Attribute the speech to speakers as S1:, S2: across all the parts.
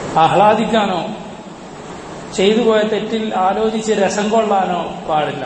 S1: ആഹ്ലാദിക്കാനോ ചെയ്തു പോയ തെറ്റിൽ ആലോചിച്ച് രസം കൊള്ളാനോ പാടില്ല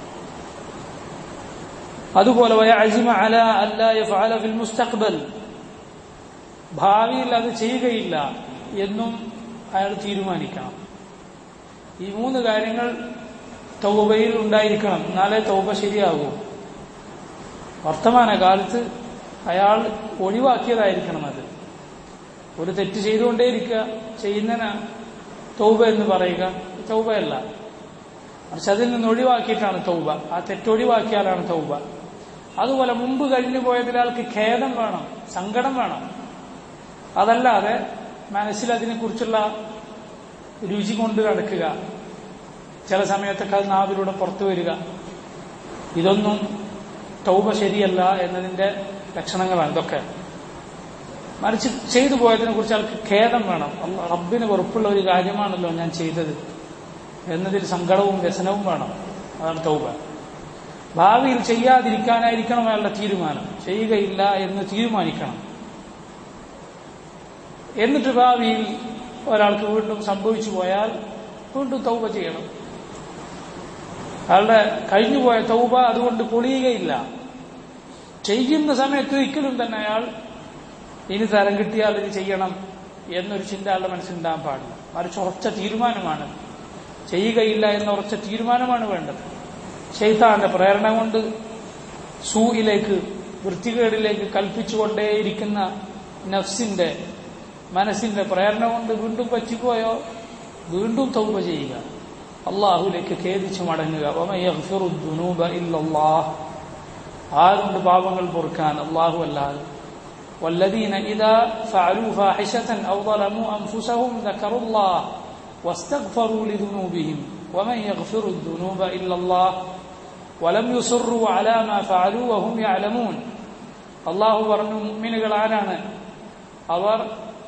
S1: അതുപോലെ വയഅസിമ അല അല്ലാ യഫഅല ഫിൽ മുസ്തഖ്ബൽ ഭാവിയിൽ അത് ചെയ്യുകയില്ല എന്നും അയാൾ തീരുമാനിക്കണം ഈ മൂന്ന് കാര്യങ്ങൾ തൗബയിൽ ഉണ്ടായിരിക്കണം എന്നാലേ തൗബ ശരിയാകൂ വർത്തമാന കാലത്ത് അയാൾ ഒഴിവാക്കിയതായിരിക്കണം അത് ഒരു തെറ്റ് ചെയ്തുകൊണ്ടേയിരിക്കുക ചെയ്യുന്നതിന് തൗബ എന്ന് പറയുക തൗബയല്ല മറിച്ച് അതിൽ നിന്ന് ഒഴിവാക്കിയിട്ടാണ് തൗബ ആ തെറ്റൊഴിവാക്കിയാലാണ് തൗബ അതുപോലെ മുമ്പ് കഴിഞ്ഞു പോയതിലാൾക്ക് ഖേദം വേണം സങ്കടം വേണം അതല്ലാതെ മനസ്സിൽ അതിനെക്കുറിച്ചുള്ള രുചി കൊണ്ട് നടക്കുക ചില സമയത്തൊക്കെ അത് നാവിലൂടെ പുറത്തു വരിക ഇതൊന്നും തൗബ ശരിയല്ല എന്നതിന്റെ ലക്ഷണങ്ങളാണ് ഇതൊക്കെ മറിച്ച് ചെയ്തു പോയതിനെ കുറിച്ച് ആൾക്ക് ഖേദം വേണം അല്ല, റബ്ബിന് വെറുപ്പുള്ള ഒരു കാര്യമാണല്ലോ ഞാൻ ചെയ്തത് എന്നതിൽ സങ്കടവും വ്യസനവും വേണം അതാണ് തൗബ ഭാവിയിൽ ചെയ്യാതിരിക്കാനായിരിക്കണം അയാളുടെ തീരുമാനം ചെയ്യുകയില്ല എന്ന് തീരുമാനിക്കണം എന്നിട്ട് ഭാവിയിൽ ഒരാൾക്ക് വീണ്ടും സംഭവിച്ചു പോയാൽ വീണ്ടും തൗബ ചെയ്യണം അയാളുടെ കഴിഞ്ഞുപോയ തൗബ അതുകൊണ്ട് പൊളിയുകയില്ല ചെയ്യുന്ന സമയത്ത് ഒരിക്കലും തന്നെ അയാൾ ഇനി തരം കിട്ടിയാൽ ഇത് ചെയ്യണം എന്നൊരു ചിന്ത അയാളുടെ മനസ്സിലുണ്ടാകാൻ പാടില്ല മറിച്ച് ഉറച്ച തീരുമാനമാണ് ചെയ്യുകയില്ല എന്ന ഉറച്ച തീരുമാനമാണ് വേണ്ടത് ശൈത്താന്റെ പ്രേരണ കൊണ്ട് സൂയിലേക്ക് വൃത്തികേടിലേക്ക് കൽപ്പിച്ചുകൊണ്ടേയിരിക്കുന്ന നഫ്സിന്റെ മനസ്സിന്റെ പ്രേരണ കൊണ്ട് വീണ്ടും പറ്റിപ്പോയോ വീണ്ടും തൗബ ചെയ്യുക അള്ളാഹുലേക്ക് ഖേദിച്ചു മടങ്ങുക വമൻ യഗ്ഫിറു ദുനൂബ ഇല്ലല്ലാഹ് ആരുണ്ട് പാപങ്ങൾ പൊറുക്കാൻ അള്ളാഹു അല്ലാതെ والذين إذا فعلوا فاحشة أو ظلموا أنفسهم ذكروا الله واستغفروا لذنوبهم ومن يغفر الذنوب إلا الله ولم يصروا على ما فعلوا وهم يعلمون അള്ളാഹു പറഞ്ഞു മുഅ്മിനുകൾ ആരാണ് അവർ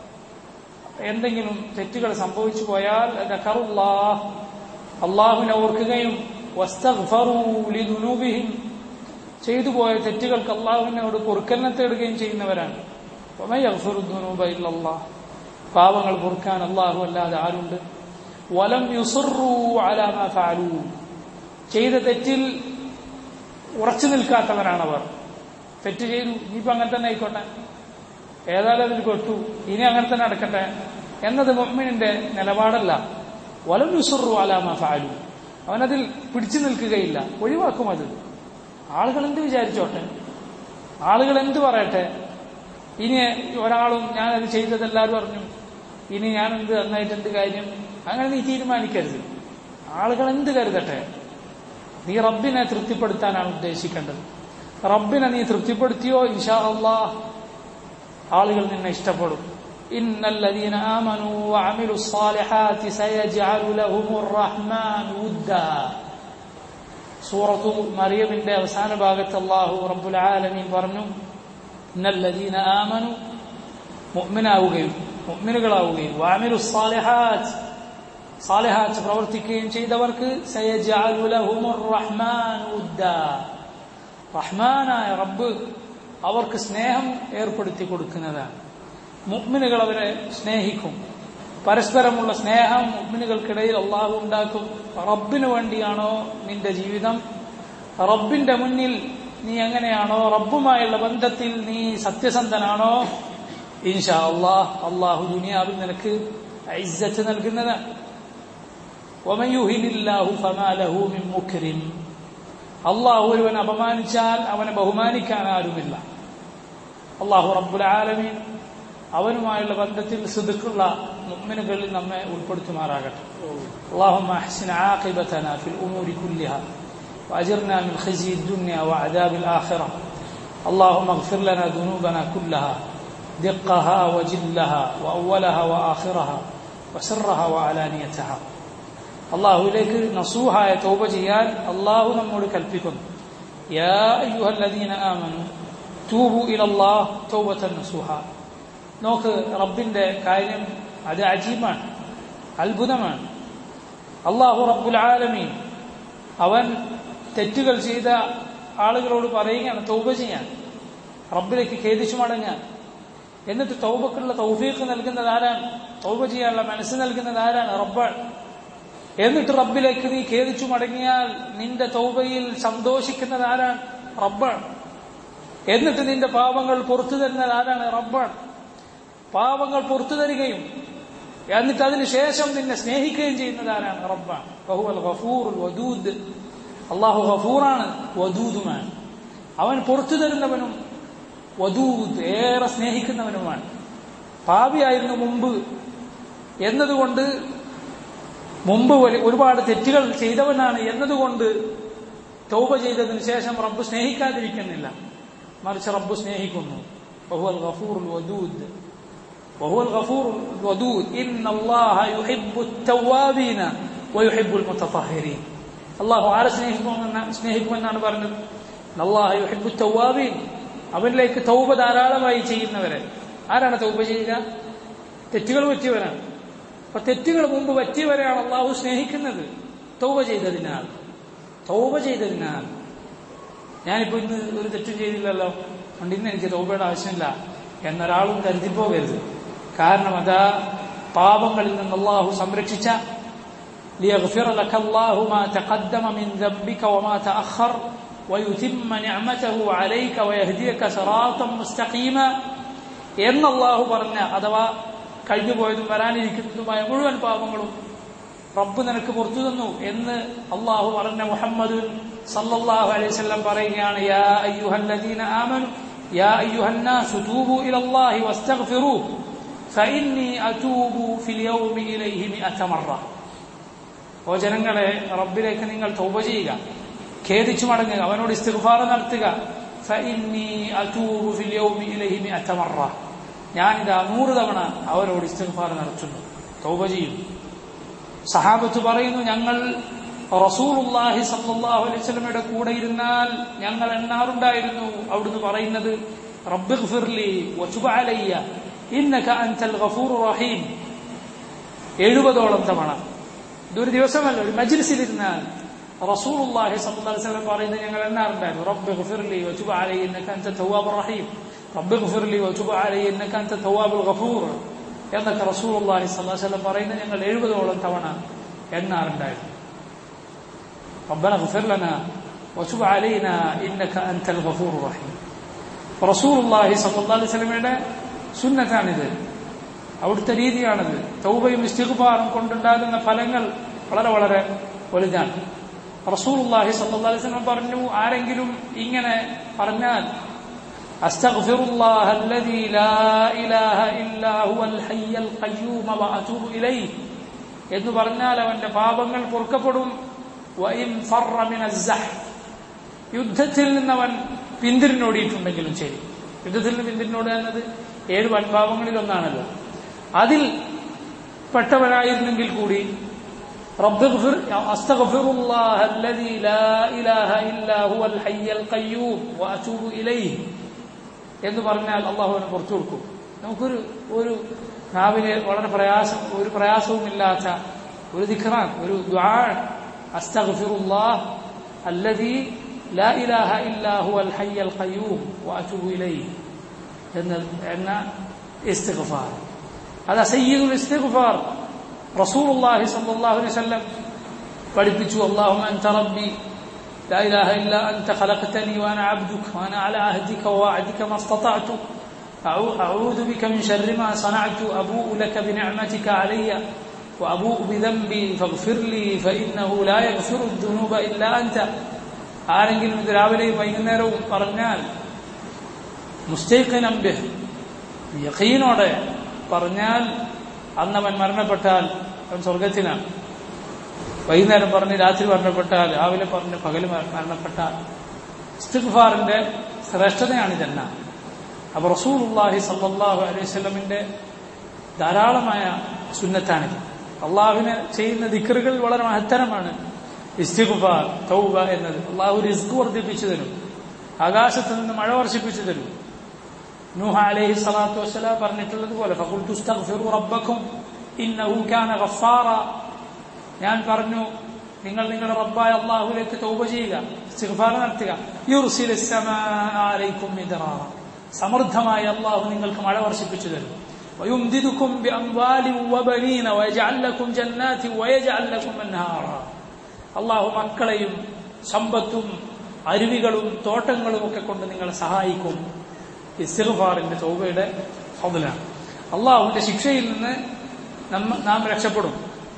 S1: എന്തെങ്കിലും തെറ്റുകൾ സംഭവിച്ചു പോയാൽ ദക്കറുല്ലാഹ് അള്ളാഹുവിനെ ഓർക്കുകയും വസ്തഗ്ഫറൂ ലിദുനൂബിഹിം ചെയ്തു പോയ തെറ്റുകൾക്ക് അള്ളാഹുവിനോട് പൊറുക്കലിനെ തേടുകയും ചെയ്യുന്നവരാണ് വമൻ യഗ്ഫിറു ദുനൂബ ഇല്ലല്ലാഹ് പാവങ്ങൾ പൊറുക്കാൻ അള്ളാഹു അല്ലാതെ ആരുണ്ട് വലം യുസുറു അലാ മാ ഫഅലൂ ചെയ്ത തെറ്റിൽ ഉറച്ചു നിൽക്കാത്തവരാണവർ തെറ്റ് ചെയ്തു ഇനിയിപ്പോ അങ്ങനെ തന്നെ ആയിക്കോട്ടെ ഏതായാലും അതിൽ പെട്ടു ഇനി അങ്ങനെ തന്നെ നടക്കട്ടെ എന്നത് മുഹ്മിനിന്റെ നിലപാടല്ല വലം യുസുറു അലാ മാ ഫഅലൂ അവനതിൽ പിടിച്ചു നിൽക്കുകയില്ല ഒഴിവാക്കും അത് ആളുകൾ എന്ത് വിചാരിച്ചോട്ടെ ആളുകൾ എന്ത് പറയട്ടെ ഇനി ഒരാളും ഞാനത് ചെയ്തത് എല്ലാവരും പറഞ്ഞു ഇനി ഞാൻ എന്ത് നന്നായിട്ട് എന്ത് കാര്യം അങ്ങനെ നീ തീരുമാനിക്കരുത് ആളുകൾ എന്ത് കരുതട്ടെ നീ റബ്ബിനെ തൃപ്തിപ്പെടുത്താനാണ് ഉദ്ദേശിക്കേണ്ടത് റബ്ബിനെ നീ തൃപ്തിപ്പെടുത്തിയോ ഇൻഷാ അള്ളാഹ് ആളുകൾ നിന്നെ ഇഷ്ടപ്പെടും إن الذين آمنوا وعملوا الصالحات سيجعل لهم الرحمن ودا സൂറത്തു മറിയമിന്റെ അവസാന ഭാഗത്ത് അള്ളാഹു റബ്ബുൽ ആലമീൻ പറഞ്ഞു ഇന്നല്ലദീന ആമനു മുഅ്മിനാവുകയും മുഅ്മിനുകളാവുകയും വാമിലു സാലിഹാത്ത് സാലിഹാത്ത് പ്രവർത്തിക്കുകയും ചെയ്തവർക്ക് സയജഅലു ലഹുമുർ റഹ്മാൻ ഉദ്ദാ റഹ്മാനായ റബ്ബ് അവർക്ക് സ്നേഹം ഏർപ്പെടുത്തി കൊടുക്കുന്നതാണ് മുഅ്മിനുകൾ അവരെ സ്നേഹിക്കും പരസ്പരമുള്ള സ്നേഹം മുഅ്മിനുകൾക്കിടയിൽ അള്ളാഹു ഉണ്ടാക്കും റബ്ബിന് വേണ്ടിയാണോ നിന്റെ ജീവിതം റബ്ബിന്റെ മുന്നിൽ നീ എങ്ങനെയാണോ റബ്ബുമായുള്ള ബന്ധത്തിൽ നീ സത്യസന്ധനാണോ ഇൻഷാ അള്ളാഹ് അള്ളാഹു ദുനിയാവിൽ നിനക്ക് ഇസ്സത്ത് നൽകുന്നത് ومن يهن الله فما له من مكرم അള്ളാഹു ഒരുവൻ അപമാനിച്ചാൽ അവനെ ബഹുമാനിക്കാൻ ആരുമില്ല അള്ളാഹു റബ്ബുൽ ആലമീൻ അവനുമായുള്ള ബന്ധത്തിൽ സിദുക്കുള്ള മുഅ്മിനുകളിൽ നമ്മെ ഉൾപ്പെടുത്തുമാറാകട്ടെ اللهم احسن عاقبتنا في الامور كلها واجرنا من خزي الدنيا وعذاب الاخره اللهم اغفر لنا ذنوبنا كلها دقها وجلها واولها واخرها وسرها وعلانيتها അള്ളാഹുവിലേക്ക് നസൂഹായ തൗബ ചെയ്യാൻ അള്ളാഹു നമ്മോട് കൽപ്പിക്കുന്നു യാ അയ്യുഹല്ലദീന ആമനു തൂബു ഇലല്ലാഹ് തൗബത്തൻ നസൂഹ നോക്ക് റബ്ബിന്റെ കാര്യം അത് അജീബാണ് അത്ഭുതമാണ് അള്ളാഹു റബ്ബുൽ ആലമീൻ അവൻ തെറ്റുകൾ ചെയ്ത ആളുകളോട് പറയുകയാണ് തൗബ ചെയ്യാൻ റബ്ബിലേക്ക് ഖേദിച്ചു മടങ്ങാൻ എന്നിട്ട് തൗബക്കുള്ള തൗഫീഖ് നൽകുന്നത് ആരാണ് തൗബ ചെയ്യാനുള്ള മനസ്സ് നൽകുന്നത് ആരാണ് റബ്ബാണ് എന്നിട്ട് റബ്ബിലേക്ക് നീ ഖേദിച്ചു മടങ്ങിയാൽ നിന്റെ തൗബയിൽ സന്തോഷിക്കുന്നത് ആരാണ് റബ്ബാണ് എന്നിട്ട് നിന്റെ പാപങ്ങൾ പുറത്തു തരുന്നത് ആരാണ് റബ്ബാണ് പാപങ്ങൾ പുറത്തു തരികയും എന്നിട്ട് അതിന് ശേഷം നിന്നെ സ്നേഹിക്കുകയും ചെയ്യുന്നത് ആരാണ് റബ്ബാണ് ബഹുവൽ ഗഫൂർ വദൂദ് അള്ളാഹു ഗഫൂറാണ് വദൂദുമാണ് അവൻ പുറത്തു തരുന്നവനും വദൂദ് ഏറെ സ്നേഹിക്കുന്നവനുമാണ് പാപിയായിരുന്നു മുമ്പ് എന്നതുകൊണ്ട് മുമ്പ് വലി- ഒരുപാട് തെറ്റുകൾ ചെയ്തവനാണ് എന്നതുകൊണ്ട് തൗബ ചെയ്തതിനു ശേഷം റബ്ബ് സ്നേഹിക്കാതിരിക്കുന്നില്ല മറിച്ച് റബ്ബ് സ്നേഹിക്കുന്നു ബഹുവൽ ഗഫൂർ വദൂദ് وهو الغفور الودود إن الله يحب التوابين ويحب المتطهرين الله ആരെ സ്നേഹിക്കുമെന്ന സ്നേഹിക്കുമെന്നാണ് പറഞ്ഞത് അള്ളാഹു യുഹിബു തൗവാബീൻ അവനിലേക്ക് തൗബ ധാരാളമായി ചെയ്യുന്നവരെ ആരാണ് തൗബ ചെയ്യുക തെറ്റുകൾ പറ്റിയവരാണ് അപ്പൊ തെറ്റുകൾ മുമ്പ് പറ്റിയവരെയാണ് അള്ളാഹു സ്നേഹിക്കുന്നത് തൗബ ചെയ്തതിനാൽ തൗബ ചെയ്തതിനാൽ ഞാനിപ്പോ ഇന്ന് ഒരു തെറ്റും ചെയ്തില്ലല്ലോ അതുകൊണ്ട് ഇന്ന് എനിക്ക് തൗബയുടെ ആവശ്യമില്ല എന്നൊരാളും കരുതിപ്പോകരുത് കാരണം അതാ പാപങ്ങളിൽ നിന്ന് അള്ളാഹു സംരക്ഷിച്ച ليغفر لك الله ما تقدم من ذنبك وما تأخر ويتم نعمته عليك ويهديك صراطا مستقيما എന്ന് അള്ളാഹു പറഞ്ഞ അഥവാ കഴിഞ്ഞു പോയതും വരാനിരിക്കുന്നതുമായ മുഴുവൻ പാപങ്ങളും റബ്ബ് നിനക്ക് പുറത്തു തന്നു എന്ന് അള്ളാഹു പറഞ്ഞ മുഹമ്മദ് സല്ലല്ലാഹു അലൈഹി വസല്ലം പറയുകയാണ് യാ അയ്യുഹല്ലദീന ആമനു യാ അയ്യുഹന്നാസു തൂബു ഇലല്ലാഹി വസ്തഗ്ഫിറൂഹ് ഫഇന്നി അതൂബു ഫിൽ യൗമി ഇലൈഹി മിഅത മറ ഓ ജനങ്ങളെ റബ്ബിലേക്ക് നിങ്ങൾ തൗബ ചെയ്യുക ഖേദിച്ചു മടങ്ങുക അവനോട് ഇസ്തിഗ്ഫാർ നടത്തുക ഫഇന്നി അതൂബു ഫിൽ യൗമി ഇലൈഹി മിഅത മറ ഞാനിതാ നൂറ് തവണ അവരോട് ഇസ്തിഗ്ഫാർ നടത്തുന്നു തൗബ ചെയ്യും സഹാബത്ത് പറയുന്നു ഞങ്ങൾ റസൂലുള്ളാഹി സല്ലല്ലാഹു അലൈഹി വസല്ലമയുടെ കൂടെ ഇരുന്നാൽ ഞങ്ങൾ എണ്ണാറുണ്ടായിരുന്നു അവിടുന്ന് പറയുന്നത് റബ്ബിഗ്ഫിർലി വതുബ് അലയ്യ ഇന്നക അൻതൽ ഗഫൂറുർ റഹീം എഴുപതോളം തവണ ഇതൊരു ദിവസമല്ല ഒരു മജ്ലിസിലിരുന്നാൽ റസൂലുള്ളാഹി സല്ലല്ലാഹു അലൈഹി വസല്ലം പറയുന്നത് ഞങ്ങൾ എണ്ണാറുണ്ടായിരുന്നു റബ്ബിഗ്ഫിർലി വതുബ് അലയ്യ ഇന്നക അൻത തവ്വാബുർ റഹീം റബ്ബിഗ്ഫിർലി വതുബ് അലയ്യ ഇന്നക അൻത തവ്വാബുൽ ഗഫൂർ എന്നൊക്കെ റസൂലുള്ളാഹി സ്വല്ലല്ലാഹു അലൈഹി വസല്ലം പറയുന്നത് ഞങ്ങൾ എഴുപതോളം തവണ എണ്ണാറുണ്ടായിരുന്നു ربنا اغفر لنا وتب علينا إنك أنت الغفور الرحيم റസൂൽ അള്ളാഹി സല്ലാ അലൈഹി സ്വലമയുടെ സുന്നത്താണിത് അവിടുത്തെ രീതിയാണിത് തൗബയും ഇസ്തിഗ്ഫാറും കൊണ്ടുണ്ടാകുന്ന ഫലങ്ങൾ വളരെ വളരെ വലുതാണ് റസൂൽ അള്ളാഹി സല്ലാ അലൈഹി സ്വലം പറഞ്ഞു ആരെങ്കിലും ഇങ്ങനെ പറഞ്ഞാൽ أستغفر الله الذي لا إله إلا هو الحي القيوم وأتوب إليه എന്ന് പറഞ്ഞാൽ അവന്റെ പാപങ്ങൾ പൊറുക്കപ്പെടും വഇൻ ഫറ മിന الزحف യുദ്ധത്തിൽ നിന്നവൻ പിന്തിരിഞ്ഞോടിയിട്ടുണ്ടെങ്കിലും ശരി യുദ്ധത്തിൽ നിന്ന് പിന്തിരിഞ്ഞോടുക എന്നത് ഏഴ് വൻപാപങ്ങളിൽ ഒന്നാണല്ലോ അതിൽ പെട്ടവനായിരുന്നെങ്കിൽ കൂടി رب اغفر استغفر الله الذي لا اله الا هو الحي القيوم واتوب اليه എന്ന് പറഞ്ഞാൽ അള്ളാഹുവിനെ പുറത്തു കൊടുക്കും നമുക്കൊരു ഒരു നാവിന് വളരെ പ്രയാസം ഒരു പ്രയാസവുമില്ലാത്ത ഒരു ദിഖറാൻ ഒരു ദ്വാൻ അസ്തഗ്ഫിറുല്ലാഹ് അല്ലദീ لا إله إلا هو الحي القيوم وأتوب إليه എന്ന എന്ന ഇസ്തിഗ്ഫാർ അതാ സയ്യിദുൽ ഇസ്തിഗ്ഫാർ റസൂലുള്ളാഹി സ്വല്ലല്ലാഹു അലൈഹി വസല്ലം പഠിപ്പിച്ചു അല്ലാഹുമ്മ അൻത റബ്ബി لا إله إلا أنت خلقتني وأنا عبدك وأنا على عهدك ووعدك ما استطعت أعوذ بك من شر ما صنعت أبوء لك بنعمتك علي وأبوء بذنبي فاغفر لي فإنه لا يغفر الذنوب إلا أنت ആരെങ്കിലും ഇത് രാവിലെയും വൈകുന്നേരവും പറഞ്ഞാൽ മുസ്തൈഖിനംബ് യഖീനോടെ പറഞ്ഞാൽ അന്നവൻ മരണപ്പെട്ടാൽ അവൻ സ്വർഗത്തിലാണ് വൈകുന്നേരം പറഞ്ഞ് രാത്രി മരണപ്പെട്ടാൽ രാവിലെ പറഞ്ഞ് പകല് മരണപ്പെട്ടാൽ ഇസ്തിഗ്ഫാറിന്റെ ശ്രേഷ്ഠതയാണ് ഇതെന്ന അപ്പൊ റസൂലുള്ളാഹി സല്ലല്ലാഹു അലൈഹി വസല്ലമിന്റെ ധാരാളമായ സുന്നത്താണിത് അള്ളാഹുവിനെ ചെയ്യുന്ന ദിക്കറുകൾ വളരെ മഹത്തരമാണ് ഇസ്തിഗ്ഫാർ തൗബ എന്നത് അള്ളാഹു റിസ്ക് വർദ്ധിപ്പിച്ചു തരും ആകാശത്ത് നിന്ന് മഴ വർഷിപ്പിച്ചു തരും നൂഹ അലൈഹി സ്വലാത്തു വസ്സലാം പറഞ്ഞിട്ടുള്ളത് പോലെ ഫഖുൽതു അസ്തഗ്ഫിറു റബ്ബക്കും ഇന്നഹു കാന ഗഫാറ ഞാൻ പറഞ്ഞു നിങ്ങൾ നിങ്ങളുടെ റബ്ബായ അള്ളാഹുലേക്ക് തൗബ ചെയ്യുക ഇസ്തിഗ്ഫാർ നടത്തുക യുർസിൽ അലൈക്കും മിദ്റാറ സമൃദ്ധമായി അള്ളാഹു നിങ്ങൾക്ക് മഴ വർഷിപ്പിച്ചു തരും ويمددكم بأموال وبنين ويجعل لكم جنات ويجعل لكم أنهارا അള്ളാഹു മക്കളെയും സമ്പത്തും അരുവികളും തോട്ടങ്ങളും ഒക്കെ കൊണ്ട് നിങ്ങളെ സഹായിക്കും ഇസ്തിഗ്ഫാറിന്റെ തൗബയുടെ ഫضലാണ് അള്ളാഹുവിന്റെ ശിക്ഷയിൽ നിന്ന് നമ്മ നാം രക്ഷപ്പെടും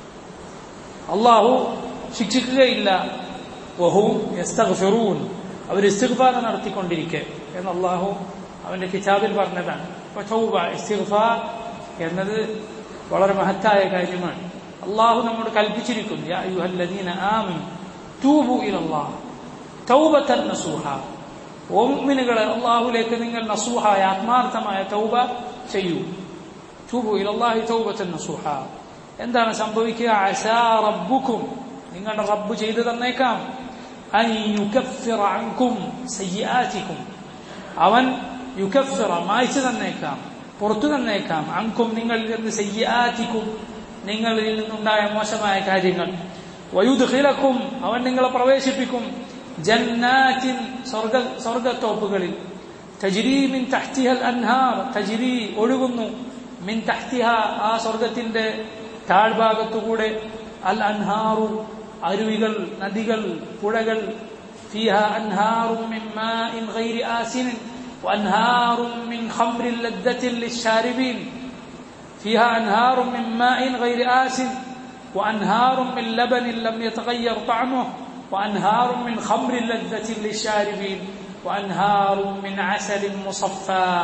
S1: അള്ളാഹു ശിക്ഷിക്കുകയില്ല വഹും യസ്തഗ്ഫിറൂൻ അവർ ഇസ്തിഗ്ഫാർ നടത്തിക്കൊണ്ടിരിക്കെ എന്ന് അള്ളാഹു അവന്റെ കിതാബിൽ പറഞ്ഞതാണ് അപ്പൊ തൗബ ഇസ്തിഗ്ഫാർ എന്നത് വളരെ മഹത്തായ കാര്യമാണ് അള്ളാഹു നമ്മോട് കൽപ്പിച്ചിരിക്കുന്നു യാ അയ്യുഹല്ലദീന ആമനു തൂബു ഇലല്ലാഹ് തൗബത്തൻ നസൂഹ ഓ മുഅ്മിനുകളെ അള്ളാഹുലേക്ക് നിങ്ങൾ നസൂഹായ ആത്മാർത്ഥമായ തൗബ ചെയ്യൂ തൂബു ഇലല്ലാഹി തൗബത്തൻ നസൂഹ എന്താണ് സംഭവിക്കുക അസാ റബ്ബുക്കും നിങ്ങളുടെ റബ്ബ് ചെയ്തു തന്നേക്കാം അൻ യുകഫിറ അൻകും സയ്യാറ്റിക്കും അവൻ യുകഫിറ മായ്ച്ചു തന്നേക്കാം പുറത്തു തന്നേക്കാം അൻകും നിങ്ങളിൽ നിന്ന് സയ്യാറ്റിക്കും നിങ്ങളിൽ നിന്നുണ്ടായ മോശമായ കാര്യങ്ങൾ വയുദ്ഖിലക്കും അവൻ നിങ്ങളെ പ്രവേശിപ്പിക്കും ജന്നാറ്റിൻ സ്വർഗ സ്വർഗത്തോപ്പുകളിൽ തജിരി മിൻ തഹ്തിഹൽ അൻഹാർ തജിരി ഒഴുകുന്നു മിൻ തഹ്തിഹ ആ സ്വർഗത്തിന്റെ താഴ്ഭാഗത്തുകൂടെ അൽ അൻഹാറു അരുവികൾ നദികൾ പുഴകൾ ഫിഹ അൻഹാറും മിൻ മാഇൻ ഗൈരി ആസിൻ وأنهار من خمر لذة للشاربين فيها أنهار من ماء غير آسن وأنهار من لبن لم يتغير طعمه وأنهار من خمر لذة للشاربين وأنهار من عسل مصفى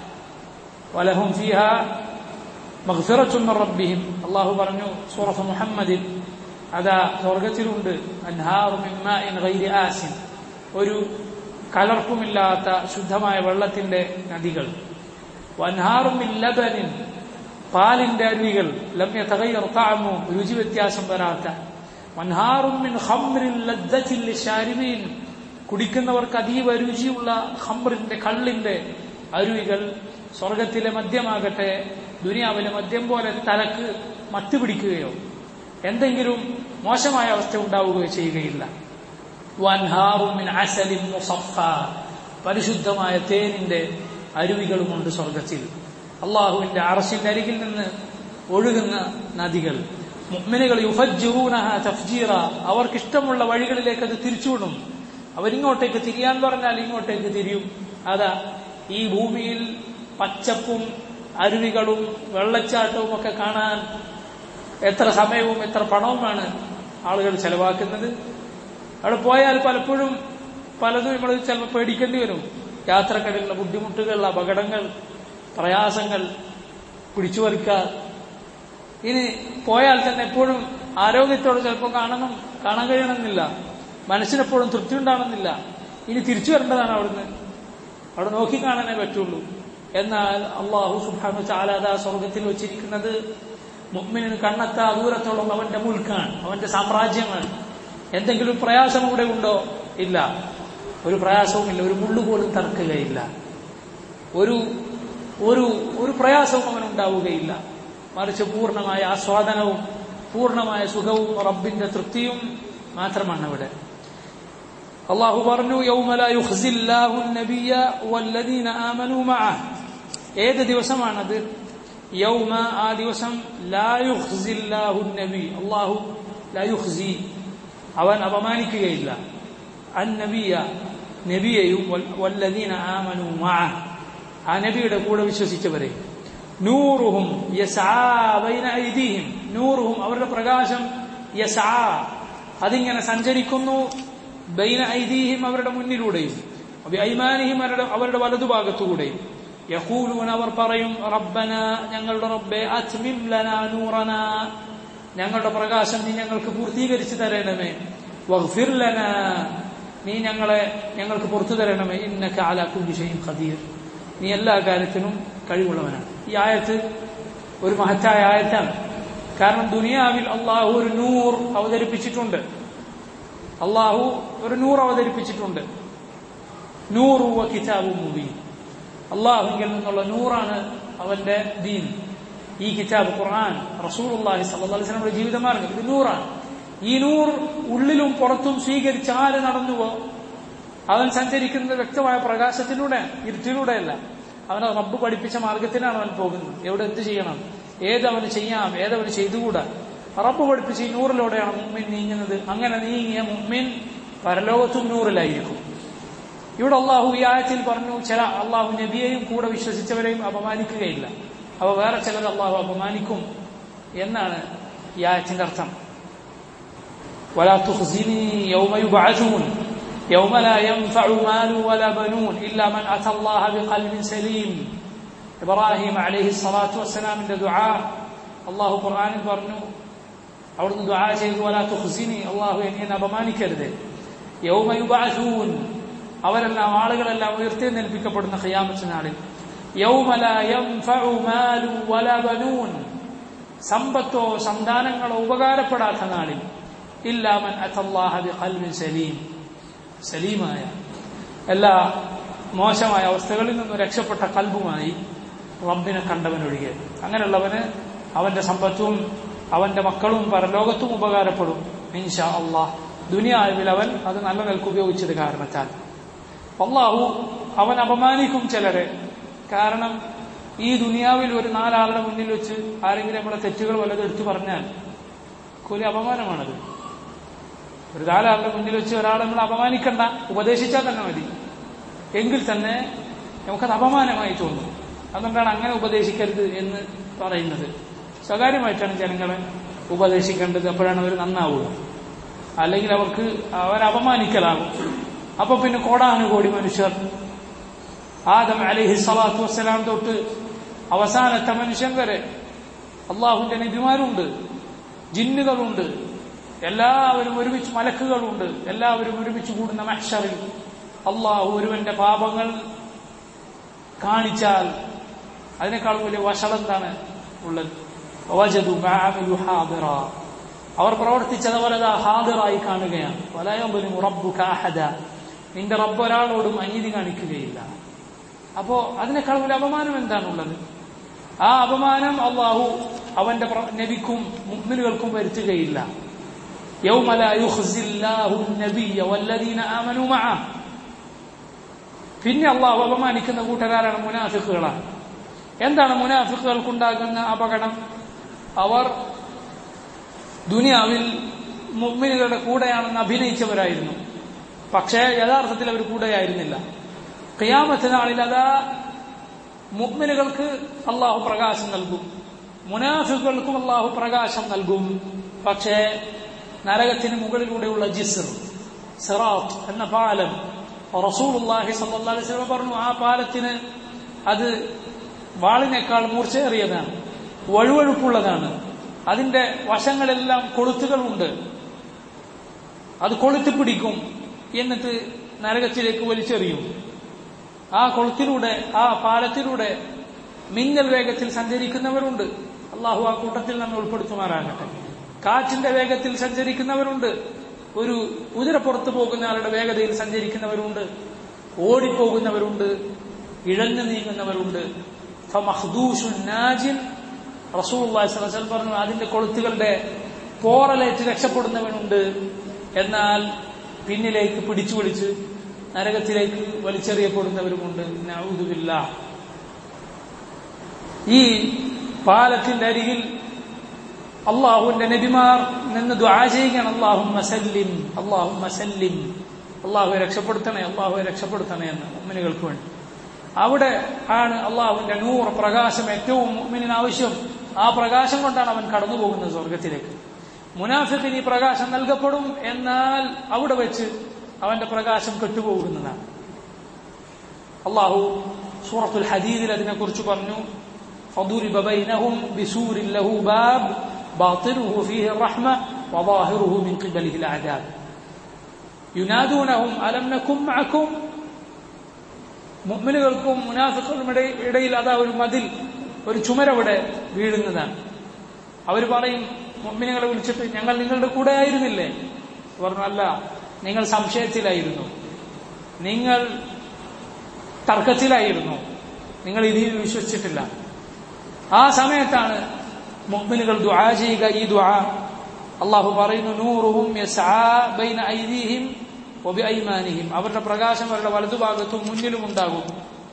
S1: ولهم فيها مغفرة من ربهم الله برنو سورة محمد അതാ സ്വർഗത്തിലുണ്ട് അൻഹാറു മിമ്മാഇൻ ഗൈരി ആസിൻ ഒരു കലർപ്പുമില്ലാത്ത ശുദ്ധമായ വെള്ളത്തിന്റെ നദികൾ വൻഹാറും മിൻ ലബനിൻ പാലിന്റെ അരുവികൾ ലമ്യ തകയ്യർ താമോ രുചി വ്യത്യാസം വരാത്ത വൻഹാറും മിൻ ഖംറിൻ ലദ്ദത്തിൽ ലിശാരിബീൻ കുടിക്കുന്നവർക്ക് അതീവ രുചിയുള്ള ഖംറിന്റെ കള്ളിന്റെ അരുവികൾ സ്വർഗത്തിലെ മദ്യമാകട്ടെ ദുനിയാവിലെ മദ്യം പോലെ തലക്ക് മത്തുപിടിക്കുകയോ എന്തെങ്കിലും മോശമായ അവസ്ഥ ഉണ്ടാവുകയോ ചെയ്യുകയില്ല വൻഹാറുമിൻ അസലിൻ മുസഫ പരിശുദ്ധമായ തേനിന്റെ അരുവികളുമുണ്ട് സ്വർഗത്തിൽ അള്ളാഹുവിന്റെ അറശിന്റെ അരികിൽ നിന്ന് ഒഴുകുന്ന നദികൾ മുഅ്മിനുകൾ യുഫജ്ജിറൂനഹ തഫ്ജീറ അവർക്ക് ഇഷ്ടമുള്ള വഴികളിലേക്ക് അത് തിരിച്ചുവിടും അവരിങ്ങോട്ടേക്ക് തിരിയാൻ പറഞ്ഞാൽ ഇങ്ങോട്ടേക്ക് തിരിയും അതാ ഈ ഭൂമിയിൽ പച്ചപ്പും അരുവികളും വെള്ളച്ചാട്ടവും ഒക്കെ കാണാൻ എത്ര സമയവും എത്ര പണവുമാണ് ആളുകൾ ചെലവാക്കുന്നത് അവിടെ പോയാൽ പലപ്പോഴും പലതും നമ്മൾ ചിലപ്പോൾ പേടിക്കേണ്ടി വരും യാത്രക്കിടയിലുള്ള ബുദ്ധിമുട്ടുകൾ അപകടങ്ങൾ പ്രയാസങ്ങൾ പിടിച്ചു പറിക്കുക ഇനി പോയാൽ തന്നെ എപ്പോഴും ആരോഗ്യത്തോടെ ചിലപ്പോൾ കാണണം കാണാൻ കഴിയണമെന്നില്ല മനസ്സിനെപ്പോഴും തൃപ്തി ഉണ്ടാകണമെന്നില്ല ഇനി തിരിച്ചു വരേണ്ടതാണ് അവിടുന്ന് അവിടെ നോക്കി കാണാനേ പറ്റുള്ളൂ എന്നാൽ അള്ളാഹു സുബാനു ചാലാദ സ്വർഗത്തിൽ വെച്ചിരിക്കുന്നത് മുഗ്മിന് കണ്ണെത്താ ദൂരത്തോളം അവന്റെ മുൽക്കാണ് അവന്റെ സാമ്രാജ്യമാണ് എന്തെങ്കിലും പ്രയാസം അവിടെ ഉണ്ടോ ഇല്ല ഒരു പ്രയാസവുമില്ല ഒരു മുള്ളു പോലും തറക്കുകയില്ല ഒരു ഒരു ഒരു പ്രയാസവും അവനുണ്ടാവുകയില്ല മറിച്ച് പൂർണ്ണമായ ആസ്വാദനവും പൂർണ്ണമായ സുഖവും റബ്ബിന്റെ തൃപ്തിയും മാത്രമാണ് അവിടെ അള്ളാഹു പറഞ്ഞു യൗമല യുഖ്സില്ലാഹു നബിയ വല്ലദീന ആമനു മഅഹ് ഏത് ദിവസമാണത് യൗമ ആ ദിവസം ലാ യുഖ്സില്ലാഹു നബി അള്ളാഹു ലാ യുഖ്സി അവൻ അപമാനിക്കുകയില്ല അൻ നബിയ നബിയെയും വല്ലദീന ആമനു മഅഹ് ആ നബിയുടെ കൂടെ വിശ്വസിച്ചവരെ നൂറുഹും യസ്ആ ബൈന ഐദീഹിം നൂറുഹും അവരുടെ പ്രകാശം യസ്ആ അതിങ്ങനെ സഞ്ചരിക്കുന്നു ബൈന ഐദീഹിം അവരുടെ മുന്നിലൂടെയും ഐമാനിഹിം അവരുടെ അവരുടെ വലതുഭാഗത്തുകൂടെയും യഖൂലൂൻ അവർ പറയും റബ്ബന ഞങ്ങളുടെ റബ്ബെ അത്മിം ലനാ നൂറന ഞങ്ങളുടെ പ്രകാശം നീ ഞങ്ങൾക്ക് പൂർത്തീകരിച്ചു തരണമേ വഗ്ഫിർ ലനാ നീ ഞങ്ങളെ ഞങ്ങൾക്ക് പുറത്തു തരണമേ ഇന്നക അലാ കുല്ലി ഷൈഇൻ ഖദീർ നീ എല്ലാ കാര്യത്തിനും കഴിവുള്ളവനാണ് ഈ ആയത്ത് ഒരു മഹത്തായ ആയത്താണ് കാരണം ദുനിയാവിൽ അള്ളാഹു ഒരു നൂർ അവതരിപ്പിച്ചിട്ടുണ്ട് അള്ളാഹു ഒരു നൂർ അവതരിപ്പിച്ചിട്ടുണ്ട് നൂറു വ കിതാബു മുബീൻ അള്ളാഹുവിൽ നിന്നുള്ള നൂറാണ് അവന്റെ ദീൻ ഈ കിതാബ് ഖുർആൻ റസൂൽ അള്ളാഹി സല്ലാസ്ലമിയുടെ ജീവിതമാർഗം ഇത് നൂറാണ് ഈ നൂർ ഉള്ളിലും പുറത്തും സ്വീകരിച്ച് ആര് നടന്നുവോ അവൻ സഞ്ചരിക്കുന്നത് വ്യക്തമായ പ്രകാശത്തിലൂടെ ഇരുട്ടിലൂടെയല്ല അവനെ റബ്ബ് പഠിപ്പിച്ച മാർഗത്തിലാണ് അവൻ പോകുന്നത് എവിടെ എന്ത് ചെയ്യണം ഏതവന് ചെയ്യാം ഏതവന് ചെയ്തുകൂടാ റബ്ബ് പഠിപ്പിച്ച ഈ നൂറിലൂടെയാണ് മുമ്മിൻ നീങ്ങുന്നത് അങ്ങനെ നീങ്ങിയ മുമ്മിൻ പരലോകത്തും നൂറിലായിരിക്കും ഇവിടെ അള്ളാഹു ഈ ആയത്തിൽ പറഞ്ഞു ചില അള്ളാഹു നബിയെയും കൂടെ വിശ്വസിച്ചവരെയും അപമാനിക്കുകയില്ല അവ വേറെ ചിലർ അള്ളാഹു അപമാനിക്കും എന്നാണ് ഈ ആയത്തിന്റെ അർത്ഥം ولا تخزني يوم يبعثون يوم لا ينفع مال ولا بنون إلا من أتى الله بقلب سليم إبراهيم عليه الصلاة والسلام من دعاء الله قرآن പറഞ്ഞു അവിടുന്ന് ദുആ ചെയ്തു വലാ തുഖ്സിനി അള്ളാഹു എന്നെ അപമാനിക്കരുത് യൗമ യുബഅസൂൻ അവരെല്ലാം ആളുകളെല്ലാം ഉയർത്തെഴുന്നേൽപ്പിക്കപ്പെടുന്ന ഖിയാമത്ത് നാളിൽ യൗമ ലാ യൻഫഉ മാലു വലാ ബനൂൻ സമ്പത്തോ സന്താനങ്ങളോ ഉപകാരപ്പെടാത്ത നാളിൽ ഇല്ലാമൻ അത്തല്ലാഹ ബിഖൽബിൻ സലീം സലീമായ എല്ലാ മോശമായ അവസ്ഥകളിൽ നിന്നും രക്ഷപ്പെട്ട കൽബുമായി റബ്ബിനെ കണ്ടവനൊഴികെ അങ്ങനെയുള്ളവന് അവന്റെ സമ്പത്തും അവന്റെ മക്കളും പരലോകത്തും ഉപകാരപ്പെടും ഇൻഷാ അള്ളാഹ് ദുനിയാവിൽ അവൻ അത് നല്ല നിലക്ക് ഉപയോഗിച്ചത് കാരണത്താൽ അള്ളാഹു അവൻ അപമാനിക്കും ചിലരെ കാരണം ഈ ദുനിയാവിൽ ഒരു നാലാളുടെ മുന്നിൽ വെച്ച് ആരെങ്കിലും നമ്മളെ തെറ്റുകൾ വല്ലതും എടുത്തു പറഞ്ഞാൽ കൂലി അപമാനമാണത് ഒരു നാലാളുടെ മുന്നിൽ വെച്ച് ഒരാളെ നമ്മൾ അപമാനിക്കണ്ട ഉപദേശിച്ചാൽ തന്നെ മതി എങ്കിൽ തന്നെ നമുക്കത് അപമാനമായി തോന്നും അതുകൊണ്ടാണ് അങ്ങനെ ഉപദേശിക്കരുത് എന്ന് പറയുന്നത് സ്വകാര്യമായിട്ടാണ് ജനങ്ങളെ ഉപദേശിക്കേണ്ടത് അപ്പോഴാണ് അവർ നന്നാവുക അല്ലെങ്കിൽ അവർക്ക് അവർ അപമാനിക്കലാകും അപ്പൊ പിന്നെ കോടാനുകോടി മനുഷ്യർ ആദം അലിഹി സ്വലാത്തു വസ്സലാം തൊട്ട് അവസാനത്തെ മനുഷ്യൻ വരെ അള്ളാഹുന്റെ നബിമാരുണ്ട് ജിന്നുകളുണ്ട് എല്ലാവരും ഒരുമിച്ച് മലക്കുകളുണ്ട് എല്ലാവരും ഒരുമിച്ച് കൂടുന്ന മഹ്ഷറിൽ അള്ളാഹു ഒരുവന്റെ പാപങ്ങൾ കാണിച്ചാൽ അതിനേക്കാൾ വലിയ വഷളെന്താണ് ഉള്ളത് വജദു മഅമിലു ഹാദിറ അവർ പ്രവർത്തിച്ചത് വലതാ ഹാദിറായി കാണുകയാണ് വലയബുലും റബ്ബുക അഹദ നിന്റെ റബ്ബ് ഒരാളോടും അനീതി കാണിക്കുകയില്ല അപ്പോ അതിനേക്കാൾ വലിയ അപമാനം എന്താണുള്ളത് ആ അപമാനം അള്ളാഹു അവന്റെ പ്ര- നബിക്കും മുഗ്മിനുകൾക്കും വരുത്തുകയില്ല يوم لا يخزي الله النبي والذين آمنوا معه പിന്നെ അള്ളാഹു അപമാനിക്കുന്ന കൂട്ടരാരാണ് മുനാഫിക്കുകളാണ് എന്താണ് മുനാഫിക്കുകൾക്കുണ്ടാകുന്ന അപകടം അവർ ദുനിയാവിൽ മുഗ്മിനുകളുടെ കൂടെയാണെന്ന് അഭിനയിച്ചവരായിരുന്നു പക്ഷേ യഥാർത്ഥത്തിൽ അവർ കൂടെയായിരുന്നില്ല ഖിയാമത്ത് നാളിൽ അതാ മുഗ്മിനുകൾക്ക് അള്ളാഹു പ്രകാശം നൽകും മുനാഫിക്കുകൾക്കും അള്ളാഹു പ്രകാശം നൽകും പക്ഷേ നരകത്തിന് മുകളിലൂടെയുള്ള ജിസർ സിറാത്ത് എന്ന പാലം റസൂലുള്ളാഹി സല്ലല്ലാഹു അലൈഹി വസല്ലം പറഞ്ഞു ആ പാലത്തിന് അത് വാളിനേക്കാൾ മൂർച്ചയേറിയതാണ് വഴുവഴുപ്പുള്ളതാണ് അതിന്റെ വശങ്ങളെല്ലാം കൊളുത്തുകളുണ്ട് അത് കൊളുത്തി പിടിക്കും എന്നിട്ട് നരകത്തിലേക്ക് വലിച്ചെറിയും ആ കൊളുത്തിലൂടെ ആ പാലത്തിലൂടെ മിന്നൽ വേഗത്തിൽ സഞ്ചരിക്കുന്നവരുണ്ട് അള്ളാഹു ആ കൂട്ടത്തിൽ നമ്മെ ഉൾപ്പെടുത്തുമാറാകട്ടെ കാറ്റിന്റെ വേഗത്തിൽ സഞ്ചരിക്കുന്നവരുണ്ട് ഒരു കുതിരപ്പുറത്ത് പോകുന്ന ആളുടെ വേഗതയിൽ സഞ്ചരിക്കുന്നവരുണ്ട് ഓടിപ്പോകുന്നവരുണ്ട് ഇഴഞ്ഞു നീങ്ങുന്നവരുണ്ട് ഫമഖ്ദൂഷുൻ നാജിൻ റസൂലുള്ളാഹി സ്വല്ലല്ലാഹു അലൈഹി വസല്ലം പറഞ്ഞു അതിന്റെ കൊളുത്തുകളുടെ പോറലേറ്റ് രക്ഷപ്പെടുന്നവനുണ്ട് എന്നാൽ പിന്നിലേക്ക് പിടിച്ചു പിടിച്ച് നരകത്തിലേക്ക് വലിച്ചെറിയപ്പെടുന്നവരുമുണ്ട് നഊദുബില്ല ഈ പാലത്തിന്റെ അരികിൽ അള്ളാഹുവിന്റെ നബിമാർ നിന്ന് ദുആ ചെയ്യുകയാണ് അള്ളാഹും മസല്ലിം അള്ളാഹും മസല്ലിം അള്ളാഹുവെ രക്ഷപ്പെടുത്തണേ അള്ളാഹുവെ രക്ഷപ്പെടുത്തണേ എന്ന് മുമ്മിനുകൾക്ക് വേണ്ടി അവിടെ ആണ് അള്ളാഹുവിന്റെ നൂർ പ്രകാശം ഏറ്റവും മുമ്മിനിന് ആവശ്യം ആ പ്രകാശം കൊണ്ടാണ് അവൻ കടന്നു പോകുന്നത് സ്വർഗത്തിലേക്ക് മുനാഫിഖിന് ഈ പ്രകാശം നൽകപ്പെടും എന്നാൽ അവിടെ വെച്ച് അവന്റെ പ്രകാശം കെട്ടുപോകുന്നതാണ് അള്ളാഹു സൂറത്തുൽ ഹദീദിൽ അതിനെക്കുറിച്ച് പറഞ്ഞു فضرب بينهم بسور له باب باطنه فيه الرحمة وظاهره من قبله العذاب ينادونهم ألم نكن معكم മുഅ്മിനുകൾക്കും മുനാഫിഖുകളും ഇടയിൽ ഇടയിൽ അതാ ഒരു മതിൽ ഒരു ചുമരവിടെ വീഴുന്നതാണ് അവർ പറയും മുഅ്മിനുകളെ വിളിച്ചിട്ട് ഞങ്ങൾ നിങ്ങളുടെ കൂടെ ആയിരുന്നില്ലേ പറഞ്ഞു അല്ല നിങ്ങൾ സംശയത്തിലായിരുന്നു നിങ്ങൾ തർക്കത്തിലായിരുന്നു നിങ്ങൾ ഇതിൽ വിശ്വസിച്ചിട്ടില്ല ആ സമയത്താണ് മുഅ്മിനുകൾ ദുആ ചെയ്യുക ഈ ദുആ അള്ളാഹു പറയുന്നു നൂറുഹും യസ്ആ ബൈന ഐദീഹിം വബിഐമാനിഹിം അവരുടെ പ്രകാശം അവരുടെ വലതുഭാഗത്തും മുന്നിലും ഉണ്ടാകും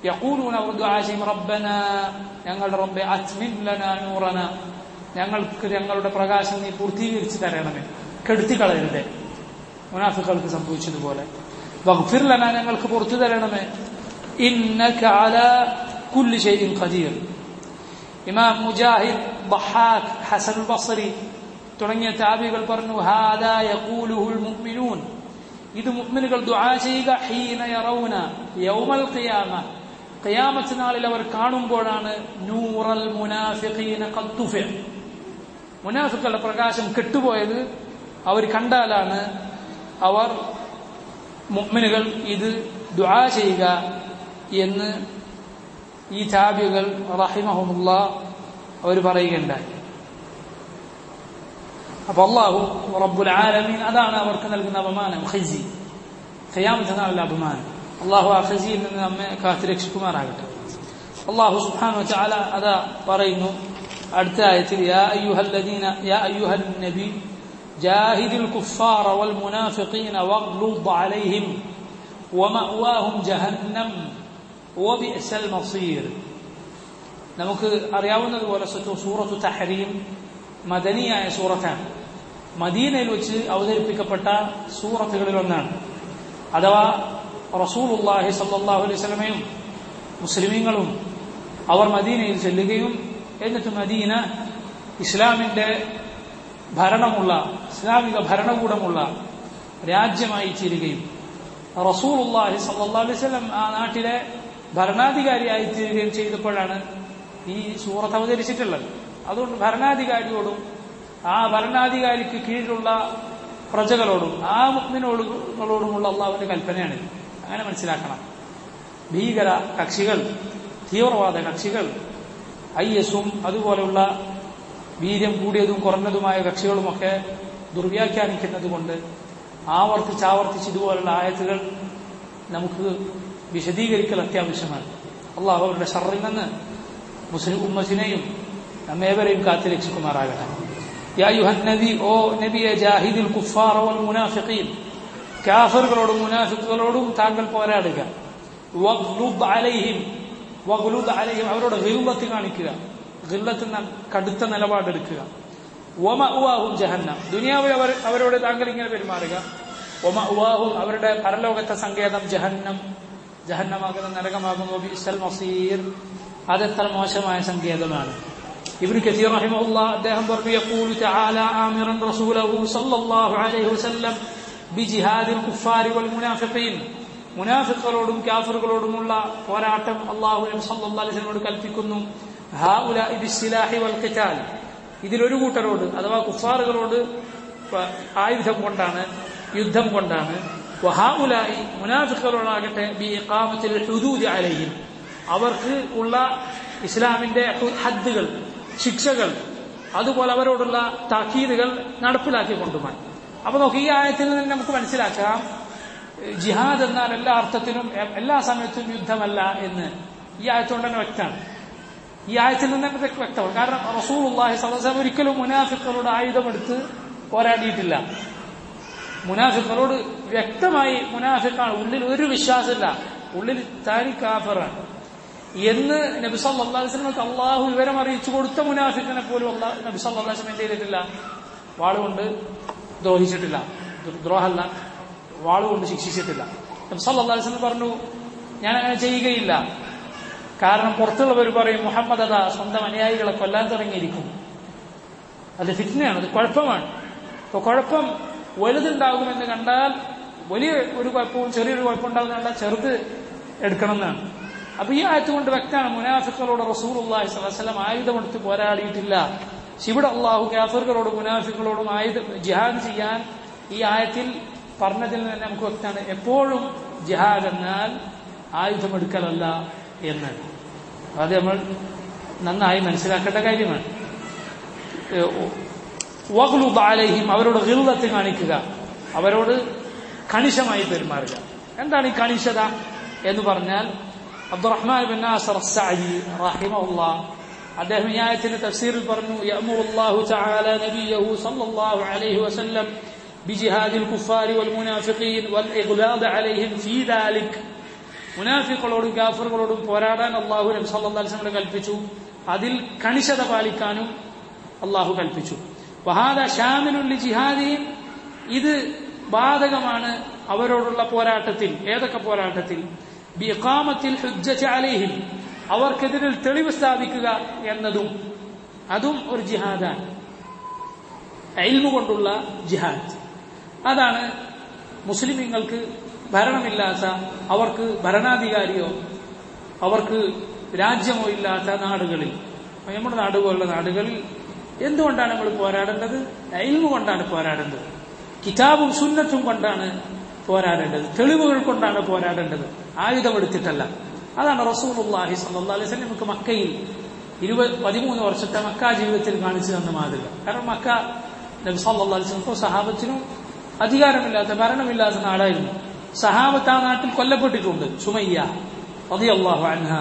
S1: യഖൂലൂന അവർ ദുആ ചെയ്യും റബ്ബന ഞങ്ങളുടെ റബ്ബെ അത്മിം ലനാ നൂറന ഞങ്ങൾക്ക് ഞങ്ങളുടെ പ്രകാശം നീ പൂർത്തീകരിച്ചു തരണമേ കെടുത്തി കളയരുതേ മുനാഫിക്കൾക്ക് സംഭവിച്ചതുപോലെ വഗ്ഫിർ ലനാ ഞങ്ങൾക്ക് പുറത്തു തരണമേ ഇന്നക അലാ കുല്ലി ഷൈഇൻ ഖദീർ ഇമാം മുജാഹിദ് ബഹാഖ് ഹസൻ ബസ്രി തുടങ്ങിയ താബികൾ പറഞ്ഞു ഹാദാ യഖൂലുഹുൽ മുഅ്മിനൂൻ ഇത് മുഅ്മിനുകൾ ദുആ ചെയ്യുക ഹീന യറൗന യൗമൽ ഖിയാമ ഖിയാമത്ത് നാളിൽ അവർ കാണുമ്പോഴാണ് നൂറൽ മുനാഫിഖീന ഖദ് തുഫിഅ മുനാഫിക്കുകളുടെ പ്രകാശം കെട്ടുപോയത് അവർ കണ്ടാലാണ് അവർ മുഅ്മിനുകൾ ഇത് ദുആ ചെയ്യുക എന്ന് ഈ താബികൾ റഹിമഹുമുള്ള അവർ പറയുകയുണ്ടായി അപ്പൊ അള്ളാഹു റബ്ബുൽ ആലമീൻ അതാണ് അവർക്ക് നൽകുന്ന അപമാനം ഖൈസി ഖിയാമത്ത് നാളിലെ അപമാനം അള്ളാഹു ആ ഖൈസിയിൽ നിന്ന് നമ്മെ കാത്തുരക്ഷിക്കുമാറാകട്ടെ അള്ളാഹു സുബ്ഹാനഹു വതആല അതാ പറയുന്നു അടുത്ത ആയത്തിൽ യാ അയ്യുഹല്ലദീന യാ അയ്യുഹൻ നബി جاهد الكفار والمنافقين واغلظ عليهم ومأواهم جهنم وبئس المصير നമുക്ക് അറിയാവുന്നതുപോലെ സൂറത്തു തഹരീം മദനിയായ സൂറത്താണ് മദീനയിൽ വെച്ച് അവതരിപ്പിക്കപ്പെട്ട സൂറത്തുകളിൽ ഒന്നാണ് അഥവാ റസൂലുല്ലാഹി സല്ലാഹു അലൈഹി സ്വലമയും മുസ്ലിമീങ്ങളും അവർ മദീനയിൽ ചെല്ലുകയും എന്നിട്ട് മദീന ഇസ്ലാമിന്റെ ഭരണമുള്ള ഇസ്ലാമിക ഭരണകൂടമുള്ള രാജ്യമായി തീരുകയും റസൂലുല്ലാഹി സല്ലാ അലൈഹി സ്വലം ആ നാട്ടിലെ ഭരണാധികാരിയായി തീരുകയും ചെയ്തപ്പോഴാണ് ഈ സൂറത്ത് അവതരിച്ചിട്ടുള്ളത് അതുകൊണ്ട് ഭരണാധികാരിയോടും ആ ഭരണാധികാരിക്ക് കീഴിലുള്ള പ്രജകളോടും ആ മുഗ്മിനോടുകളോടുമുള്ള അള്ളാഹുവിന്റെ കൽപ്പനയാണ് അങ്ങനെ മനസ്സിലാക്കണം ഭീകര കക്ഷികൾ തീവ്രവാദ കക്ഷികൾ ഐ എസും അതുപോലെയുള്ള വീര്യം കൂടിയതും കുറഞ്ഞതുമായ കക്ഷികളുമൊക്കെ ദുർവ്യാഖ്യാനിക്കുന്നത് കൊണ്ട് ആവർത്തിച്ച് ആവർത്തിച്ച് ഇതുപോലുള്ള ആയത്തുകൾ നമുക്ക് വിശദീകരിക്കൽ അത്യാവശ്യമാണ് അള്ളാഹു അവരുടെ ഷറിൽ നിന്ന് മുസ്ലിം ഉമ്മത്തിനെയും നമ്മേവരെയും കാത്തുരക്ഷിക്കുമാറാകട്ടെ യാ യുഹൻ നബി ഓ നബിയെ ജാഹിദിൽ കുഫാർ വൽ മുനാഫിഖീൻ കാഫറുകളോടും മുനാഫിക്കുകളോടും താങ്കൾ പോരാടുക വഗ്ലുദ് അലൈഹിം വഗ്ലുദ് അലൈഹിം അവരോട് ഗില്ലത്ത് കാണിക്കുക ഗില്ലത്ത് കടുത്ത നിലപാടെടുക്കുക ഒമ ഉവാഹും ജഹന്നം ദുനിയാവിൽ അവർ അവരോട് താങ്കൾ ഇങ്ങനെ പെരുമാറുക ഒമ ഉവാഹും അവരുടെ പരലോകത്തെ സങ്കേതം ജഹന്നം ജഹന്നമാകുന്ന നരകമാകുന്നു ബിസൽ മസീർ അതെത്ര മോശമായ സങ്കേതമാണ് ابن كثير رحمه الله അദ്ദേഹം പറഞ്ഞു يقول تعالى آمرا رسوله صلى الله عليه وسلم بجهاد الكفار والمنافقين മുനാഫിക്കുകളോടും കാഫറുകളോടുമുള്ള പോരാട്ടം അള്ളാഹു നബി സല്ലല്ലാഹു അലൈഹി വസല്ലമയോട് കൽപ്പിക്കുന്നു ഹാഉലാഇ ബിസ്സിലാഹി വൽ ഖിതാൽ ഇതിലൊരു കൂട്ടരോട് അഥവാ കുഫാറുകളോട് ആയുധം കൊണ്ടാണ് യുദ്ധം കൊണ്ടാണ് വഹാഉലായി മുനാഫിക്കുകളോടാകട്ടെ ബി ഇഖാമത്തിൽ ഹുദൂദി അലൈഹിം അവർക്ക് ഉള്ള ഇസ്ലാമിന്റെ ഹദ്ദുകൾ ശിക്ഷകൾ അതുപോലെ അവരോടുള്ള താക്കീതുകൾ നടപ്പിലാക്കി കൊണ്ടുപോകാൻ അപ്പൊ നോക്കി ഈ ആയത്തിൽ നിന്ന് നമുക്ക് മനസ്സിലാക്കാം ജിഹാദ് എന്നാൽ എല്ലാ അർത്ഥത്തിലും എല്ലാ സമയത്തും യുദ്ധമല്ല എന്ന് ഈ ആയത്തുകൊണ്ട് തന്നെ വ്യക്തമാണ് ഈ ആയത്തിൽ നിന്ന് തന്നെ വ്യക്തമാണ് കാരണം റസൂൽ അള്ളാഹി സദസ്സം ഒരിക്കലും മുനാഫിക്കളോട് ആയുധമെടുത്ത് പോരാടിയിട്ടില്ല മുനാഫിക്കളോട് വ്യക്തമായി മുനാഫിക്കാണ് ഉള്ളിൽ ഒരു വിശ്വാസമില്ല ഉള്ളിൽ താരി കാഫറാണ് എന്ന് നബി സല്ലാസ്ലമക്ക് അള്ളാഹു വിവരം അറിയിച്ചു കൊടുത്ത മുനാഫിക്കിനെ പോലും അള്ളാഹ് നബി സല്ലാസ്ലം എന്ത് ചെയ്തിട്ടില്ല വാളുകൊണ്ട് ദ്രോഹിച്ചിട്ടില്ല ദ്രോഹമല്ല വാളുകൊണ്ട് ശിക്ഷിച്ചിട്ടില്ല നബി സല്ലാസ്ലം പറഞ്ഞു ഞാൻ അങ്ങനെ ചെയ്യുകയില്ല കാരണം പുറത്തുള്ളവർ പറയും മുഹമ്മദ് അതാ സ്വന്തം അനുയായികളെ കൊല്ലാൻ തുടങ്ങിയിരിക്കും അത് ഫിറ്റ്നയാണ് അത് കുഴപ്പമാണ് അപ്പൊ കുഴപ്പം വലുതുണ്ടാകുമെന്ന് കണ്ടാൽ വലിയ ഒരു കുഴപ്പവും ചെറിയൊരു കുഴപ്പം ഉണ്ടാകുന്ന കണ്ടാൽ ചെറുത് എടുക്കണം എന്നാണ് അപ്പൊ ഈ ആയത്ത് കൊണ്ട് വ്യക്തമാണ് മുനാഫിക്കളോട് റസൂൽ അള്ളാഹി സ്വലം ആയുധമെടുത്ത് പോരാടിയിട്ടില്ല ഇവിടെ അള്ളാഹു കാഫറുകളോടും മുനാഫിക്കളോടും ആയുധം ജിഹാദ് ചെയ്യാൻ ഈ ആയത്തിൽ പറഞ്ഞതിൽ നിന്ന് നമുക്ക് വ്യക്തമാണ് എപ്പോഴും ജിഹാദ് എന്നാൽ ആയുധമെടുക്കലല്ല എന്ന് അത് നമ്മൾ നന്നായി മനസ്സിലാക്കേണ്ട കാര്യമാണ് വഗ്ലുബാലഹിം അവരോട് ഗില്ലത്ത് കാണിക്കുക അവരോട് കണിശമായി പെരുമാറുക എന്താണ് ഈ കണിശത എന്ന് പറഞ്ഞാൽ അബ്ദുറഹ്മാൻ ബിൻ നാസർ സഅദി റഹിമഹുള്ള അദ്ദേഹം ഈ ആയത്തിന്റെ തഫ്സീറിൽ പറഞ്ഞു യഅമുറുല്ലാഹു തആല നബിയഹു സല്ലല്ലാഹു അലൈഹി വസല്ലം بجهاد الكفار والمنافقين والإغلاظ عليهم في ذلك മുനാഫികളോടും ഗാഫറുകളോടും പോരാടാൻ അള്ളാഹു നബി സല്ലല്ലാഹു അലൈഹി വസല്ലം കൽപ്പിച്ചു അതിൽ കണിശത പാലിക്കാനും അള്ളാഹു കൽപ്പിച്ചു വഹാദ ഷാമിനുല്ലി ജിഹാദിയും ഇത് ബാധകമാണ് അവരോടുള്ള പോരാട്ടത്തിൽ ഏതൊക്കെ പോരാട്ടത്തിൽ ബിഖാമത്തിൽ ഹുജ്ജത്ത് അലൈഹിം അവർക്കെതിരിൽ തെളിവ് സ്ഥാപിക്കുക എന്നതും അതും ഒരു ജിഹാദാണ് എൽമു കൊണ്ടുള്ള ജിഹാദ് അതാണ് മുസ്ലിമീങ്ങൾക്ക് ഭരണമില്ലാത്ത അവർക്ക് ഭരണാധികാരിയോ അവർക്ക് രാജ്യമോ ഇല്ലാത്ത നാടുകളിൽ നമ്മുടെ നാട് പോലുള്ള നാടുകളിൽ എന്തുകൊണ്ടാണ് നമ്മൾ പോരാടേണ്ടത് എൽമു കൊണ്ടാണ് പോരാടേണ്ടത് കിതാബും സുന്നത്തും കൊണ്ടാണ് പോരാടേണ്ടത് തെളിവുകൾ കൊണ്ടാണ് പോരാടേണ്ടത് ആയുധമെടുത്തിട്ടല്ല അതാണ് റസൂലുള്ളാഹി സല്ലല്ലാഹു അലൈഹി വസല്ലം നമുക്ക് മക്കയിൽ ഇരുപത് പതിമൂന്ന് വർഷത്തെ മക്ക ജീവിതത്തിൽ കാണിച്ചു തന്ന മാതൃക കാരണം മക്ക നബി സല്ലല്ലാഹു അലൈഹി വസല്ലം സഹാബത്തിനും അധികാരമില്ലാത്ത ഭരണമില്ലാത്ത നാടായിരുന്നു സഹാബത്ത് ആ നാട്ടിൽ കൊല്ലപ്പെട്ടിട്ടുണ്ട് സുമയ്യ റളിയല്ലാഹു അൻഹ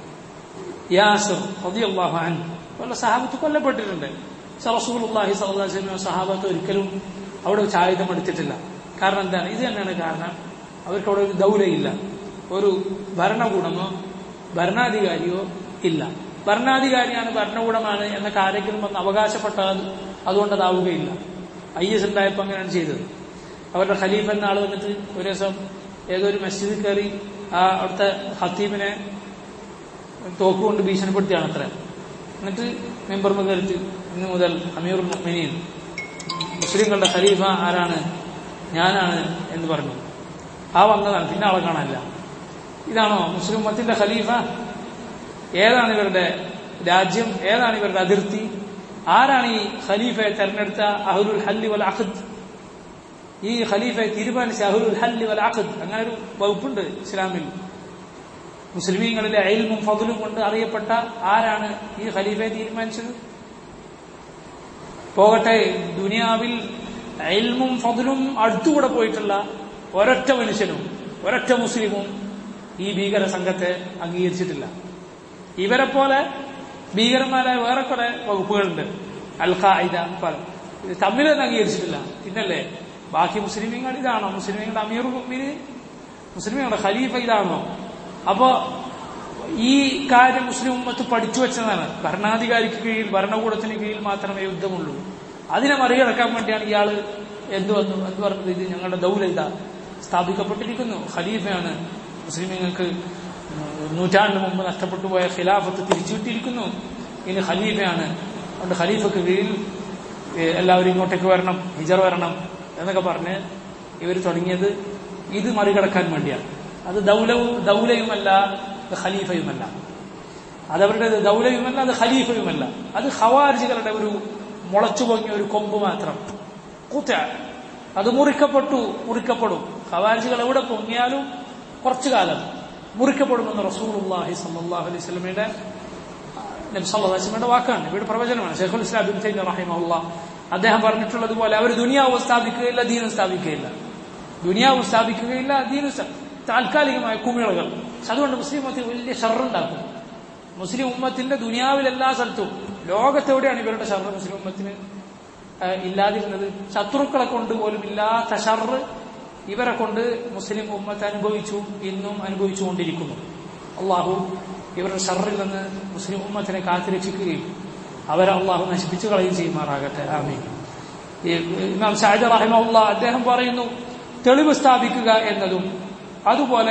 S1: യാസിർ റളിയല്ലാഹു അൻഹു പല സഹാബത്ത് കൊല്ലപ്പെട്ടിട്ടുണ്ട് പക്ഷെ റസൂലുള്ളാഹി സ്വല്ലല്ലാഹു അലൈഹി വസല്ലം സഹാബത്ത് ഒരിക്കലും അവിടെ വെച്ച് ആയുധം എടുത്തിട്ടില്ല കാരണം എന്താണ് ഇത് തന്നെയാണ് കാരണം അവർക്ക് അവിടെ ഒരു ദൗലയില്ല ഒരു ഭരണകൂടമോ ഭരണാധികാരിയോ ഇല്ല ഭരണാധികാരിയാണ് ഭരണകൂടമാണ് എന്നൊക്കെ ആരെങ്കിലും വന്ന് അവകാശപ്പെട്ടാൽ അതുകൊണ്ട് അതാവുകയില്ല ഐ എസ് ഉണ്ടായപ്പോൾ അങ്ങനെയാണ് ചെയ്തത് അവരുടെ ഖലീഫ എന്ന ആൾ വന്നിട്ട് ഒരു ദിവസം ഏതോ ഒരു മസ്ജിദിൽ കയറി ആ അവിടുത്തെ ഹത്തീബിനെ തോക്കുകൊണ്ട് ഭീഷണിപ്പെടുത്തിയാണ് അത്ര എന്നിട്ട് മെമ്പർ മുതലിട്ട് ഇന്ന് മുതൽ അമീർ മുഅ്മിനീൻ മുസ്ലിങ്ങളുടെ ഖലീഫ ആരാണ് ഞാനാണ് എന്ന് പറഞ്ഞു ആ വന്നതാണ് പിന്നെ ആളെ കാണാനില്ല ഇതാണോ മുസ്ലിം മത്തിന്റെ ഖലീഫ ഏതാണ് ഇവരുടെ രാജ്യം ഏതാണ് ഇവരുടെ അതിർത്തി ആരാണ് ഈ ഖലീഫയെ തെരഞ്ഞെടുത്ത അഹുലുൽ ഹല്ലി വൽ അഖദ് ഈ ഖലീഫയെ തീരുമാനിച്ച അഹുലുൽ ഹല്ലി വൽ അഖദ് അങ്ങനെ ഒരു വകുപ്പുണ്ട് ഇസ്ലാമിൽ മുസ്ലിമീങ്ങളിലെ അയൽമും ഫضലും കൊണ്ട് അറിയപ്പെട്ട ആരാണ് ഈ ഖലീഫയെ തീരുമാനിച്ചത് പോകട്ടെ ദുനിയാവിൽ അയൽമും ഫضലും അടുത്തുകൂടെ പോയിട്ടുള്ള ഒരൊറ്റ മനുഷ്യനും ഒരൊറ്റ മുസ്ലിമും ഈ ഭീകര സംഘത്തെ അംഗീകരിച്ചിട്ടില്ല ഇവരെ പോലെ ഭീകരന്മാരായ വേറെ കുറെ വകുപ്പുകളുണ്ട് അൽ ഖായിദ പല തമ്മിലൊന്നും അംഗീകരിച്ചിട്ടില്ല പിന്നല്ലേ ബാക്കി മുസ്ലിമീങ്ങൾ ഇതാണോ മുസ്ലിമീങ്ങളുടെ അമീർ മുഅ്മിന് മുസ്ലിമീങ്ങളുടെ ഖലീഫ ഇതാണോ അപ്പോ ഈ കാര്യം മുസ്ലിം ഉമ്മത്ത് പഠിച്ചു വെച്ചതാണ് ഭരണാധികാരിക്ക് കീഴിൽ ഭരണകൂടത്തിന് കീഴിൽ മാത്രമേ യുദ്ധമുള്ളൂ അതിനെ മറികടക്കാൻ വേണ്ടിയാണ് ഇയാള് എന്ത് വന്നു എന്ന് പറഞ്ഞത് ഇത് ഞങ്ങളുടെ ദൗല ഇതാ സ്ഥാപിക്കപ്പെട്ടിരിക്കുന്നു ഖലീഫയാണ് മുസ്ലിമീങ്ങൾക്ക് നൂറ്റാണ്ട് മുമ്പ് നഷ്ടപ്പെട്ടു പോയ ഖിലാഫത്ത് തിരിച്ചുവിട്ടിരിക്കുന്നു ഇനി ഖലീഫയാണ് അതുകൊണ്ട് ഖലീഫക്ക് കീഴിൽ എല്ലാവരും ഇങ്ങോട്ടേക്ക് വരണം ഹിജർ വരണം എന്നൊക്കെ പറഞ്ഞ് ഇവർ തുടങ്ങിയത് ഇത് മറികടക്കാൻ വേണ്ടിയാണ് അത് ദൗലവും ദൗലയുമല്ല അത് ഖലീഫയുമല്ല അതവരുടെ ദൗലയുമല്ല അത് ഖലീഫയുമല്ല അത് ഖവാരിജികളുടെ ഒരു മുളച്ചു പൊങ്ങിയ ഒരു കൊമ്പ് മാത്രം കൂത്ത അത് മുറിക്കപ്പെട്ടു മുറിക്കപ്പെടും ഖവാരിജികൾ എവിടെ പൊങ്ങിയാലും കുറച്ചു കാലം മുറിക്കപ്പെടുമെന്ന് റസൂലുള്ളാഹി സല്ലല്ലാഹു അലൈഹി വസല്ലമയുടെ നബി സല്ലല്ലാഹു അലൈഹി വസല്ലമയുടെ വാക്കാണ് ഇവരുടെ പ്രവചനമാണ് ഷെയ്ഖുൽ ഇസ്ലാം ഇബ്നു തൈമിയ്യ റഹിമഹുല്ലാ അദ്ദേഹം പറഞ്ഞിട്ടുള്ളത് പോലെ അവർ ദുനിയാവ് സ്ഥാപിക്കുകയില്ല ദീനും സ്ഥാപിക്കുകയില്ല ദുനിയാവ് സ്ഥാപിക്കുകയില്ല ദീനും താൽക്കാലികമായ കുമിളകൾ പക്ഷെ അതുകൊണ്ട് മുസ്ലിം ഉമ്മത്തിൽ വലിയ ഷറുണ്ടാക്കും മുസ്ലിം ഉമ്മത്തിന്റെ ദുനിയാവിൽ എല്ലാ സ്ഥലത്തും ലോകത്തെവിടെയാണ് ഇവരുടെ ഷർറ് മുസ്ലിം ഉമ്മത്തിന് ഇല്ലാതിരുന്നത് ശത്രുക്കളെ കൊണ്ട് പോലും ഇല്ലാത്ത ഷർറ് ഇവരെ കൊണ്ട് മുസ്ലിം ഉമ്മത്ത് അനുഭവിച്ചു ഇന്നും അനുഭവിച്ചുകൊണ്ടിരിക്കുന്നു അള്ളാഹു ഇവരുടെ ഷറിൽ നിന്ന് മുസ്ലിം ഉമ്മത്തിനെ കാത്തുരക്ഷിക്കുകയും അവരെ അള്ളാഹു നശിപ്പിച്ചു കളയുകയും ചെയ്യുമാറാകട്ടെ ആമീൻ ഇമാം ഷാജ റഹിമുള്ള അദ്ദേഹം പറയുന്നു തെളിവ് സ്ഥാപിക്കുക എന്നതും അതുപോലെ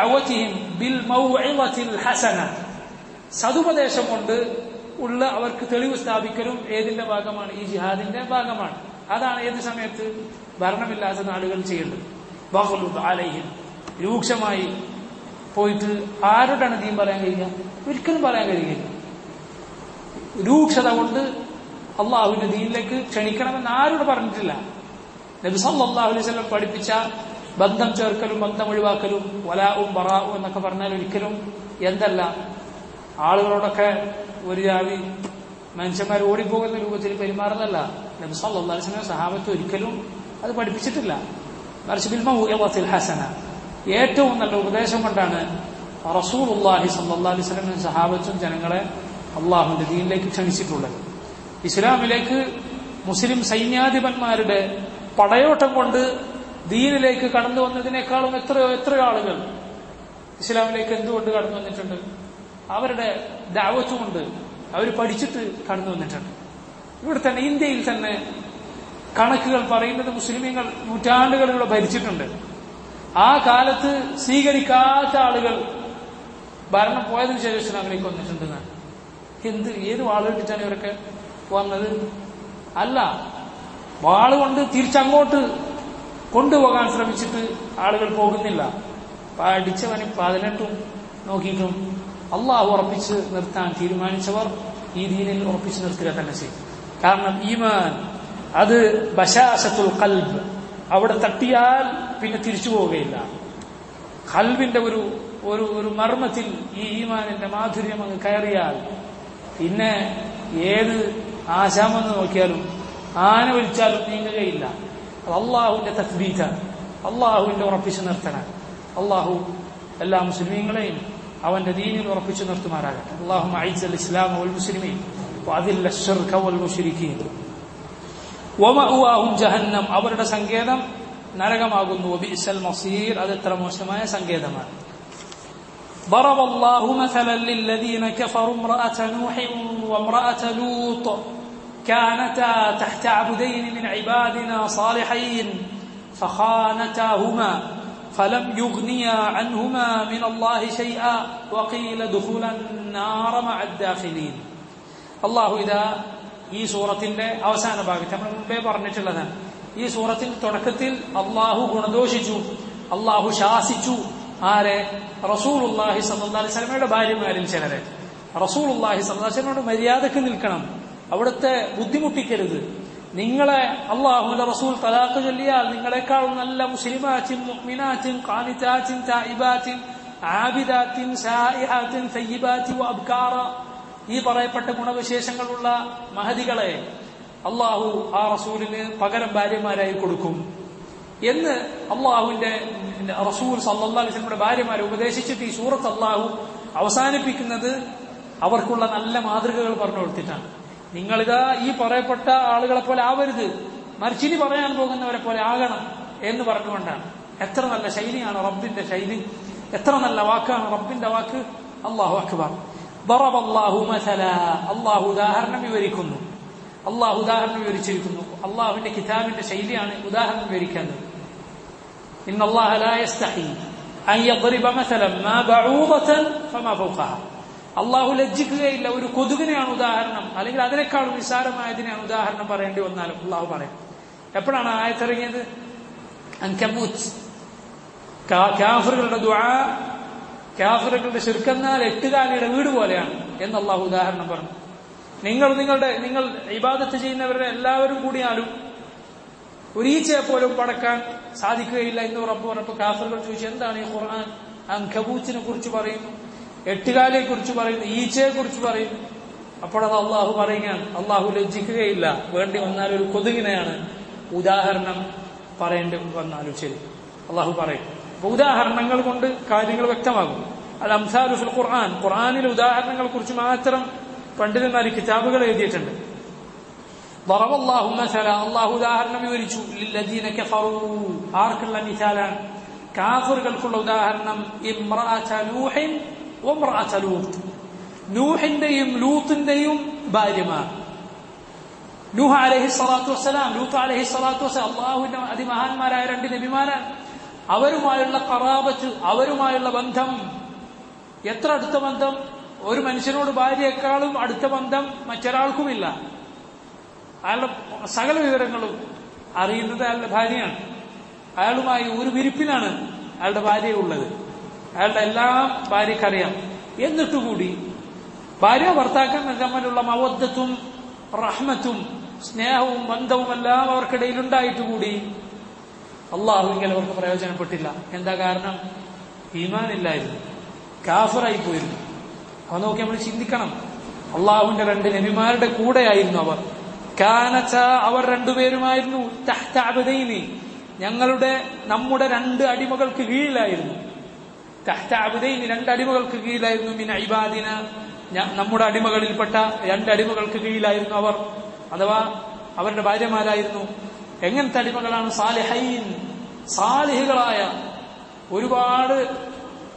S1: സതുപദേശം കൊണ്ട് ഉള്ള അവർക്ക് തെളിവ് സ്ഥാപിക്കലും ഏതിന്റെ ഭാഗമാണ് ഈ ജിഹാദിന്റെ ഭാഗമാണ് അതാണ് ഏത് സമയത്ത് ഭരണമില്ലാത്ത നാടുകൾ ചെയ്യേണ്ടത് ബഹ്ലുദ് അലൈഹിം രൂക്ഷമായി പോയിട്ട് ആരോടാണ് ദീൻ പറയാൻ കഴിയുക ഒരിക്കലും പറയാൻ കഴിയുകയില്ല രൂക്ഷത കൊണ്ട് അള്ളാഹുവിന്റെ ദീനിലേക്ക് ക്ഷണിക്കണമെന്ന് ആരോട് പറഞ്ഞിട്ടില്ല നബി സല്ലല്ലാഹു അലൈഹി വസല്ലം പഠിപ്പിച്ച ബന്ധം ചേർക്കലും ബന്ധം ഒഴിവാക്കലും വലാവും ബറാവും എന്നൊക്കെ പറഞ്ഞാൽ ഒരിക്കലും എന്തല്ല ആളുകളോടൊക്കെ ഒരു ജാതി മനുഷ്യന്മാർ ഓടിപ്പോകുന്ന രൂപത്തിൽ പെരുമാറുന്നതല്ല നബി സല്ലല്ലാഹു അലൈഹി വസല്ലം സഹാബത്ത് ഒരിക്കലും അത് പഠിപ്പിച്ചിട്ടില്ല മറിച്ച് ബിൽമത്തിൽ ഹസന ഏറ്റവും നല്ല ഉപദേശം കൊണ്ടാണ് റസൂലുള്ളാഹി സല്ലല്ലാഹു അലൈഹി വസല്ലം സഹാബത്തും ജനങ്ങളെ അള്ളാഹുവിന്റെ ദീനിലേക്ക് ക്ഷണിച്ചിട്ടുള്ളത് ഇസ്ലാമിലേക്ക് മുസ്ലിം സൈന്യാധിപന്മാരുടെ പടയോട്ടം കൊണ്ട് ദീനിലേക്ക് കടന്നു വന്നതിനേക്കാളും എത്രയോ എത്രയോ ആളുകൾ ഇസ്ലാമിലേക്ക് എന്തുകൊണ്ട് കടന്നു വന്നിട്ടുണ്ട് അവരുടെ ദാവത്ത് കൊണ്ട് അവർ പഠിച്ചിട്ട് കടന്നു വന്നിട്ടുണ്ട് ഇവിടെ തന്നെ ഇന്ത്യയിൽ തന്നെ കണക്കുകൾ പറയുന്നത് മുസ്ലിമീങ്ങൾ നൂറ്റാണ്ടുകളിലൂടെ ഭരിച്ചിട്ടുണ്ട് ആ കാലത്ത് സ്വീകരിക്കാത്ത ആളുകൾ ഭരണം പോയതിനു ശേഷം ഇസ്ലാമിലേക്ക് വന്നിട്ടുണ്ടെന്നാണ് എന്ത് ഏത് വാളിട്ടിട്ടാണ് ഇവരൊക്കെ വന്നത് അല്ല വാളുകൊണ്ട് തിരിച്ചങ്ങോട്ട് കൊണ്ടുപോകാൻ ശ്രമിച്ചിട്ട് ആളുകൾ പോകുന്നില്ല പഠിച്ചവന് പതിനെട്ടും നോക്കിയിട്ടും അള്ളാഹു ഉറപ്പിച്ച് നിർത്താൻ തീരുമാനിച്ചവർ ഈ ദീനിൽ ഉറപ്പിച്ച് നിർത്തുക തന്നെ ചെയ്യും കാരണം ഈമാൻ അത് ബശാസത്തുൽ കൽബ് അവിടെ തട്ടിയാൽ പിന്നെ തിരിച്ചു പോവുകയില്ല കൽബിന്റെ ഒരു ഒരു ഒരു മർമ്മത്തിൽ ഈ ഈമാനിന്റെ മാധുര്യം അങ്ങ് കയറിയാൽ പിന്നെ ഏത് ആശാമെന്ന് നോക്കിയാലും ആന വിളിച്ചാലും നീങ്ങുകയില്ല അത് അള്ളാഹുവിന്റെ തസ്ബീത അള്ളാഹുവിന്റെ ഉറപ്പിച്ചു നിർത്തണം അള്ളാഹു എല്ലാ മുസ്ലിമീങ്ങളെയും അവന്റെ ദീനിൽ ഉറപ്പിച്ചു നിർത്തുമാറാകട്ടെ അള്ളാഹു അയ്സൽ ഇസ്ലാം വൽ മുസ്ലിമീൻ وأذل الشرك والمشركين ومأواهم جهنم അവരുടെ സങ്കേതം നരകമാകുന്നു وبئسل مصير അത് എത്ര മോശമായ സങ്കേതമാണ് ضرب الله مثلا للذين كفروا امرأة نوح وامرأة لوط كانتا تحت عبدين من عبادنا صالحين فخانتاهما فلم يغنيا عنهما من الله شيئا وقيل ادخلا النار مع الداخلين അള്ളാഹു ഇതാ ഈ സൂറത്തിന്റെ അവസാന ഭാഗത്ത് നമ്മൾ മുമ്പേ പറഞ്ഞിട്ടുള്ളതാണ് ഈ സൂറത്തിന്റെ തുടക്കത്തിൽ അള്ളാഹു ഗുണദോഷിച്ചു അള്ളാഹു ശാസിച്ചു ആരെ റസൂൽ ഉള്ളാഹി സല്ലാഹി സ്വലമയുടെ ഭാര്യമാരിൽ ചിലരെ റസൂൽ ഉള്ളാഹി സല്ലാസ്ലമയോട് മര്യാദക്ക് നിൽക്കണം അവിടുത്തെ ബുദ്ധിമുട്ടിക്കരുത് നിങ്ങളെ അള്ളാഹുന്റെ റസൂൽ തലാഖ് ചൊല്ലിയാൽ നിങ്ങളെക്കാൾ നല്ല മുസ്ലിമാറ്റിൻ മുഅ്മിനാറ്റിൻ ഖാനിതാറ്റിൻ തായിബാറ്റിൻ ആബിദാറ്റിൻ സായിഹാറ്റിൻ സയ്യിബാറ്റി വഅബ്കാറ ഈ പറയപ്പെട്ട ഗുണവിശേഷങ്ങളുള്ള മഹതികളെ അള്ളാഹു ആ റസൂലിന് പകരം ഭാര്യമാരായി കൊടുക്കും എന്ന് അള്ളാഹുവിന്റെ റസൂൽ സല്ലാ അലിസ്ലമിയുടെ ഭാര്യമാരെ ഉപദേശിച്ചിട്ട് ഈ സൂറത്ത് അള്ളാഹു അവസാനിപ്പിക്കുന്നത് അവർക്കുള്ള നല്ല മാതൃകകൾ പറഞ്ഞു കൊടുത്തിട്ടാണ് നിങ്ങളിതാ ഈ പറയപ്പെട്ട ആളുകളെ പോലെ ആവരുത് മറിച്ചിനി പറയാൻ പോകുന്നവരെ പോലെ ആകണം എന്ന് പറഞ്ഞുകൊണ്ടാണ് എത്ര നല്ല ശൈലിയാണ് റബ്ബിന്റെ ശൈലി എത്ര നല്ല വാക്കാണ് റബ്ബിന്റെ വാക്ക് അള്ളാഹു അക്ബർ ضرب الله مثلا അള്ളാഹു ഉദാഹരണം വിവരിക്കുന്നു അള്ളാഹു ഉദാഹരണം വിവരിച്ചിരിക്കുന്നു അള്ളാഹുവിന്റെ കിതാബിന്റെ ശൈലിയാണ് ഉദാഹരണം വിവരിക്കുന്നത് إن الله لا يستحي أن يضرب مثلا ما بعوضة فما فوقها അള്ളാഹു ലജ്ജിക്കുകയില്ല ഒരു കൊതുകിനെയാണ് ഉദാഹരണം അല്ലെങ്കിൽ അതിനേക്കാളും നിസ്സാരമായതിനെയാണ് ഉദാഹരണം പറയേണ്ടി വന്നാലും അള്ളാഹു പറയും എപ്പോഴാണ് ആയത്തിറങ്ങിയത് അൻകബൂത്ത് കാഫറുകളുടെ ദുആ കാഫറുകളുടെ ശിർക്കെന്നാൽ എട്ടുകാലിയുടെ വീട് പോലെയാണ് എന്ന് അള്ളാഹു ഉദാഹരണം പറഞ്ഞു നിങ്ങൾ നിങ്ങളുടെ നിങ്ങൾ ഇബാദത്ത് ചെയ്യുന്നവരുടെ എല്ലാവരും കൂടിയാലും ഒരു ഈച്ചയെ പോലും പടക്കാൻ സാധിക്കുകയില്ല എന്ന് ഉറപ്പ് പറഞ്ഞപ്പോൾ കാഫറുകൾ ചോദിച്ചു എന്താണ് ഈ ഖുർആൻ അങ്കബൂത്തിനെ കുറിച്ച് പറയുന്നു എട്ടുകാലിയെ കുറിച്ച് പറയുന്നു ഈച്ചയെ കുറിച്ച് പറയുന്നു അപ്പോഴത് അള്ളാഹു പറയുകയാണ് അള്ളാഹു ലജ്ജിക്കുകയില്ല വേണ്ടി വന്നാൽ ഒരു കൊതുകിനെയാണ് ഉദാഹരണം പറയേണ്ടി വന്നാലും ശരി അള്ളാഹു പറയും അപ്പൊ ഉദാഹരണങ്ങൾ കൊണ്ട് കാര്യങ്ങൾ വ്യക്തമാകും അൽ അംസാലു ഫിൽ ഖുർആൻ ഖുർആാനിലെ ഉദാഹരണങ്ങളെ കുറിച്ച് മാത്രം പണ്ഡിതന്മാർ കിതാബുകൾ എഴുതിയിട്ടുണ്ട് ضرب الله مثلا الله ഉദാഹരണം വിവരിച്ചു للذين كفروا ആർക്കുള്ള മിസാലാണ് കാഫറുകൾക്കുള്ള ഉദാഹരണം ഇമ്രഅത നൂഹിൻ വമ്രഅത ലൂത്ത് നൂഹിന്റെയും ലൂത്തിന്റെയും ഭാര്യമാർ നൂഹ അലൈഹി സ്വലാത്തു വസ്സലാം ലൂത്ത് അലൈഹി സ്വലാത്തു വസ്സലാം അള്ളാഹുവിന്റെ അതിമഹാന്മാരായ രണ്ട് നബിമാരാണ് അവരുമായുള്ള കറാബത്ത് അവരുമായുള്ള ബന്ധം എത്ര അടുത്ത ബന്ധം ഒരു മനുഷ്യനോട് ഭാര്യയെക്കാളും അടുത്ത ബന്ധം മറ്റൊരാൾക്കുമില്ല അയാളുടെ സകല വിവരങ്ങളും അറിയുന്നത് അയാളുടെ ഭാര്യയാണ് അയാളുമായി ഒരു വിരിപ്പിലാണ് അയാളുടെ ഭാര്യ ഉള്ളത് അയാളുടെ എല്ലാം ഭാര്യക്കറിയാം എന്നിട്ടുകൂടി ഭാര്യ ഭർത്താക്കന്മാർ തമ്മിലുള്ള മവദ്ധത്തും റഹ്മത്തും സ്നേഹവും ബന്ധവും എല്ലാം അവർക്കിടയിൽ ഉണ്ടായിട്ട് കൂടി അള്ളാഹുവിൽ അവർക്ക് പ്രയോജനപ്പെട്ടില്ല എന്താ കാരണം ഈമാനില്ലായിരുന്നു കാഫറായി പോയിരുന്നു അവ നോക്കി നമ്മൾ ചിന്തിക്കണം അള്ളാഹുവിന്റെ രണ്ട് നബിമാരുടെ കൂടെയായിരുന്നു അവർ കാനച്ച അവർ രണ്ടുപേരുമായിരുന്നു തഹ്താബദൈനി ഞങ്ങളുടെ നമ്മുടെ രണ്ട് അടിമകൾക്ക് കീഴിലായിരുന്നു തഹ്താബദൈനി രണ്ട് അടിമകൾക്ക് കീഴിലായിരുന്നു മിൻ ഇബാദിന നമ്മുടെ അടിമകളിൽപ്പെട്ട രണ്ട് അടിമകൾക്ക് കീഴിലായിരുന്നു അവർ അഥവാ അവരുടെ ഭാര്യമാരായിരുന്നു എങ്ങനത്തെ അടിമകളാണ് സാലിഹൈൻ സാലിഹുകളായ ഒരുപാട്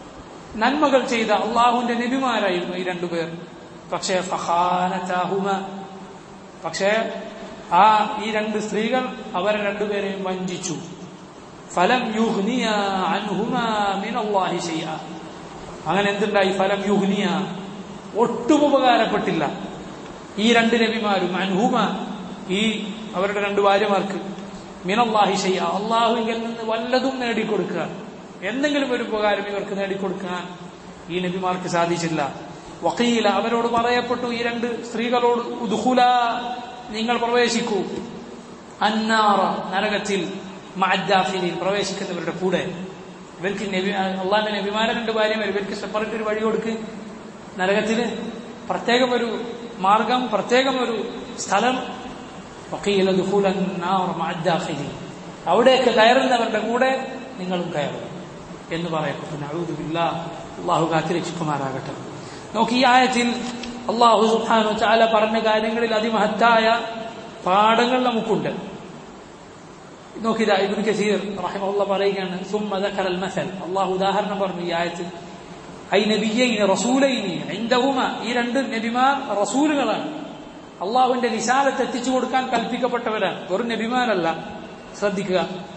S1: നന്മകൾ ചെയ്ത അള്ളാഹുവിന്റെ നബിമാരായിരുന്നു ഈ രണ്ടുപേർ പക്ഷേ ഫഹാനതാഹുമ പക്ഷേ ആ ഈ രണ്ട് സ്ത്രീകൾ അവരെ രണ്ടുപേരെയും വഞ്ചിച്ചു ഫലം യുഹ്നിയ അൻഹുമാ മിനല്ലാഹി ശൈഅ അങ്ങനെ എന്തുണ്ടായി ഫലം യുഹ്നിയ ഒട്ടും ഉപകാരപ്പെട്ടില്ല ഈ രണ്ട് നബിമാരും അൻഹുമ ഈ അവരുടെ രണ്ട് ഭാര്യമാർക്ക് മിനല്ലാഹി ശൈഅ അള്ളാഹുവിൽ നിന്ന് വല്ലതും നേടിക്കൊടുക്കുക എന്തെങ്കിലും ഒരു ഉപകാരം ഇവർക്ക് നേടിക്കൊടുക്കാൻ ഈ നബിമാർക്ക് സാധിച്ചില്ല വക്കീല അവരോട് പറയപ്പെട്ടു ഈ രണ്ട് സ്ത്രീകളോട് ഉദ്ഹുല നിങ്ങൾ പ്രവേശിക്കൂ അന്നാറ നരകത്തിൽ മഅദ്ദാഫിലിൽ പ്രവേശിക്കുന്നവരുടെ കൂടെ ഇവർക്ക് നബി അള്ളാന്റെ നബിമാരെ രണ്ട് ഭാര്യമാർ ഇവർക്ക് സെപ്പറേറ്റ് ഒരു വഴി കൊടുക്ക് നരകത്തിന് പ്രത്യേകം ഒരു മാർഗം പ്രത്യേകം ഒരു സ്ഥലം വക്കീല ദുഹുല അന്നാർ മഅദ്ദാഫിലിൽ അവിടെയൊക്കെ കയറുന്നവരുടെ കൂടെ നിങ്ങളും കയറും എന്ന് പറയപ്പെട്ടു നഅൂദുബില്ല അള്ളാഹു കാത്തിരക്ഷിക്കുമാറാകട്ടെ നോക്കി ഈ ആയത്തിൽ അള്ളാഹു സുബ്ഹാനഹു ചാല പറഞ്ഞ കാര്യങ്ങളിൽ അതിമഹത്തായ പാഠങ്ങൾ നമുക്കുണ്ട് നോക്കിതാ ഇബ്നു കസീർ റഹിമഹുള്ള പറയുകയാണ് സുമ്മ ذكر المثل അള്ളാഹു ഉദാഹരണം പറഞ്ഞു ഈ ആയത്തിൽ ഐ നബിയൈനി റസൂലൈനി ഇൻദഹുമ ഈ രണ്ട് നബിമാർ റസൂലുകളാണ് അള്ളാഹുവിന്റെ നിശാലത്ത് എത്തിച്ചു കൊടുക്കാൻ കൽപ്പിക്കപ്പെട്ടവരാണ് വെറും നബിമാരല്ല ശ്രദ്ധിക്കുക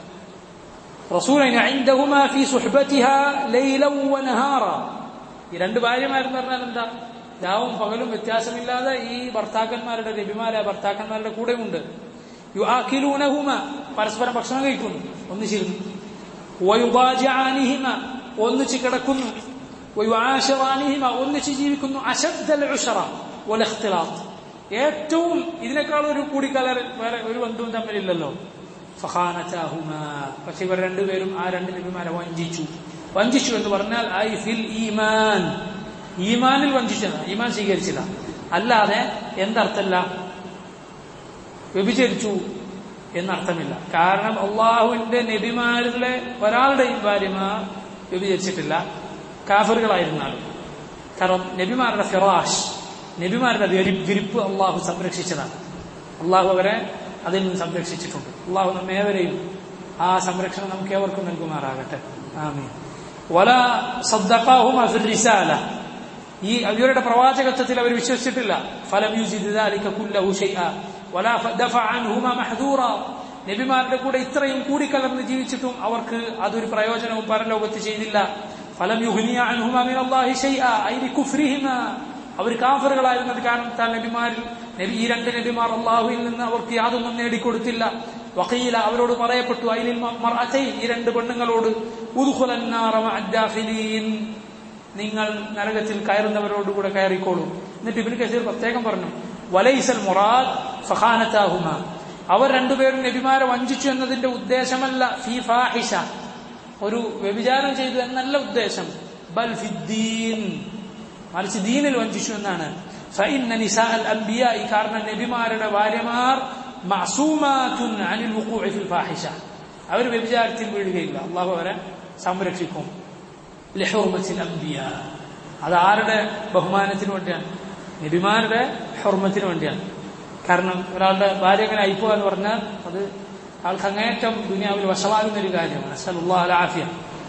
S1: റസൂലൈനി ഇൻദഹുമ ഫീ സുഹ്ബതിഹാ ലൈലൻ വനഹാറ ഈ രണ്ട് ഭാര്യമാരെന്ന് പറഞ്ഞാൽ എന്താ രാവും പകലും വ്യത്യാസമില്ലാതെ ഈ ഭർത്താക്കന്മാരുടെ നബിമാരെ ഭർത്താക്കന്മാരുടെ കൂടെയുണ്ട് യുആക്കിലൂനഹുമ പരസ്പരം ഭക്ഷണം കഴിക്കുന്നു ഒന്നിച്ചിരുന്നു വയുബാജാനിഹിമ ഒന്നിച്ച് കിടക്കുന്നു വയുആശറാനിഹിമ ഒന്നിച്ച് ജീവിക്കുന്നു അശദ്ദൽ ഉശറ വലഖ്തിലാത്ത് ഏറ്റവും ഇതിനേക്കാൾ ഒരു കൂടിക്കലർ വേറെ ഒരു ബന്ധവും തമ്മിലില്ലല്ലോ ഫഹാനതാഹുമ പക്ഷെ ഇവർ രണ്ടുപേരും ആ രണ്ട് നബിമാരെ വഞ്ചിച്ചു വഞ്ചിച്ചു എന്ന് പറഞ്ഞാൽ ഐ ഫിൽ ഈമാൻ ഈമാനിൽ വഞ്ചിച്ചത് ഈമാൻ സ്വീകരിച്ചില്ല അല്ലാതെ എന്തർത്ഥമല്ല വ്യഭിചരിച്ചു എന്നർത്ഥമില്ല കാരണം അള്ളാഹുവിന്റെ നബിമാരിലെ ഒരാളുടെയും ഭാര്യമാർ വ്യഭിചരിച്ചിട്ടില്ല കാഫറുകളായിരുന്നാലും കാരണം നബിമാരുടെ ഫിറാഷ് നബിമാരുടെ വിരിപ്പ് അള്ളാഹു സംരക്ഷിച്ചതാണ് അള്ളാഹു അവരെ അതിൽ നിന്ന് സംരക്ഷിച്ചിട്ടുണ്ട് അള്ളാഹു നമ്മേവരെയും ആ സംരക്ഷണം നമുക്ക് ഏവർക്കും നൽകുമാറാകട്ടെ ആമീൻ വല സദ്ദഖാഹുമ ഫിർ റിസാല ഈ അവരുടെ പ്രവാചകത്വത്തിൽ അവർ വിശ്വസിച്ചിട്ടില്ല ഫലം യുസിദ് ദാലിക കുല്ലഹു ഷൈഅ വല ദഫഅ അൻഹുമ മഹദൂറ നബിമാരുടെ കൂടെ ഇത്രയും കൂടിക്കലർന്ന് ജീവിച്ചിട്ടും അവർക്ക് അതൊരു പ്രയോജനവും പരലോകത്ത് ചെയ്തില്ല ഫലം യുഹ്നിയ അൻഹുമ മിനല്ലാഹി ഷൈഅ ഐ ലികുഫ്രിഹിമ അവർ കാഫറുകളായിരുന്നത് കാരണത്താൽ നബിമാരിൽ നബി ഈ രണ്ട് നബിമാർ അള്ളാഹുവിൽ നിന്ന് അവർക്ക് യാതൊന്നും നേടിക്കൊടുത്തില്ല വക്കീല അവരോട് പറയപ്പെട്ടു അയിലിൽ മർഅത്തൈൻ ഈ രണ്ട് പെണ്ണുങ്ങളോട് ഉദ്ഖുലന്നാറ മഅദ്ദാഖിലീൻ നിങ്ങൾ നരകത്തിൽ കയറുന്നവരോടുകൂടെ കയറിക്കോളൂ എന്നിട്ട് ഇബ്നു കസീർ പ്രത്യേകം പറഞ്ഞു വലൈസൽ മുറാദ് ഫഖാനതാഹുമ അവർ രണ്ടുപേരും നബിമാരെ വഞ്ചിച്ചു എന്നതിന്റെ ഉദ്ദേശമല്ല ഫീ ഫാഹിഷ ഒരു വ്യഭിചാരം ചെയ്തു എന്നല്ല ഉദ്ദേശം ബൽ ഫിദ്ദീൻ മറിച്ച് ദീനിൽ വഞ്ചിച്ചു എന്നാണ് ഫഇന്ന നിസാ അൽ അംബിയ കാരണം നബിമാരുടെ ഭാര്യമാർ മഅസൂമാതുൻ അനിൽ വുഖൂഇ ഫിൽ ഫാഹിഷ അവർ വ്യഭിചാരത്തിൽ വീഴുകയില്ല അള്ളാഹു അവരെ സംരക്ഷിക്കും ലിഹുർമത്തിൽ അംബിയ അത് ആരുടെ ബഹുമാനത്തിന് വേണ്ടിയാണ് നബിമാരുടെ ഹുർമത്തിന് വേണ്ടിയാണ് കാരണം ഒരാളുടെ ഭാര്യ അങ്ങനെ അയക്കുക എന്ന് പറഞ്ഞാൽ അത് ആൾക്ക് അങ്ങേറ്റം ദുനിയാവിൽ വശമാകുന്ന ഒരു കാര്യമാണ് അസലുല്ലാഹ് ആഫിയ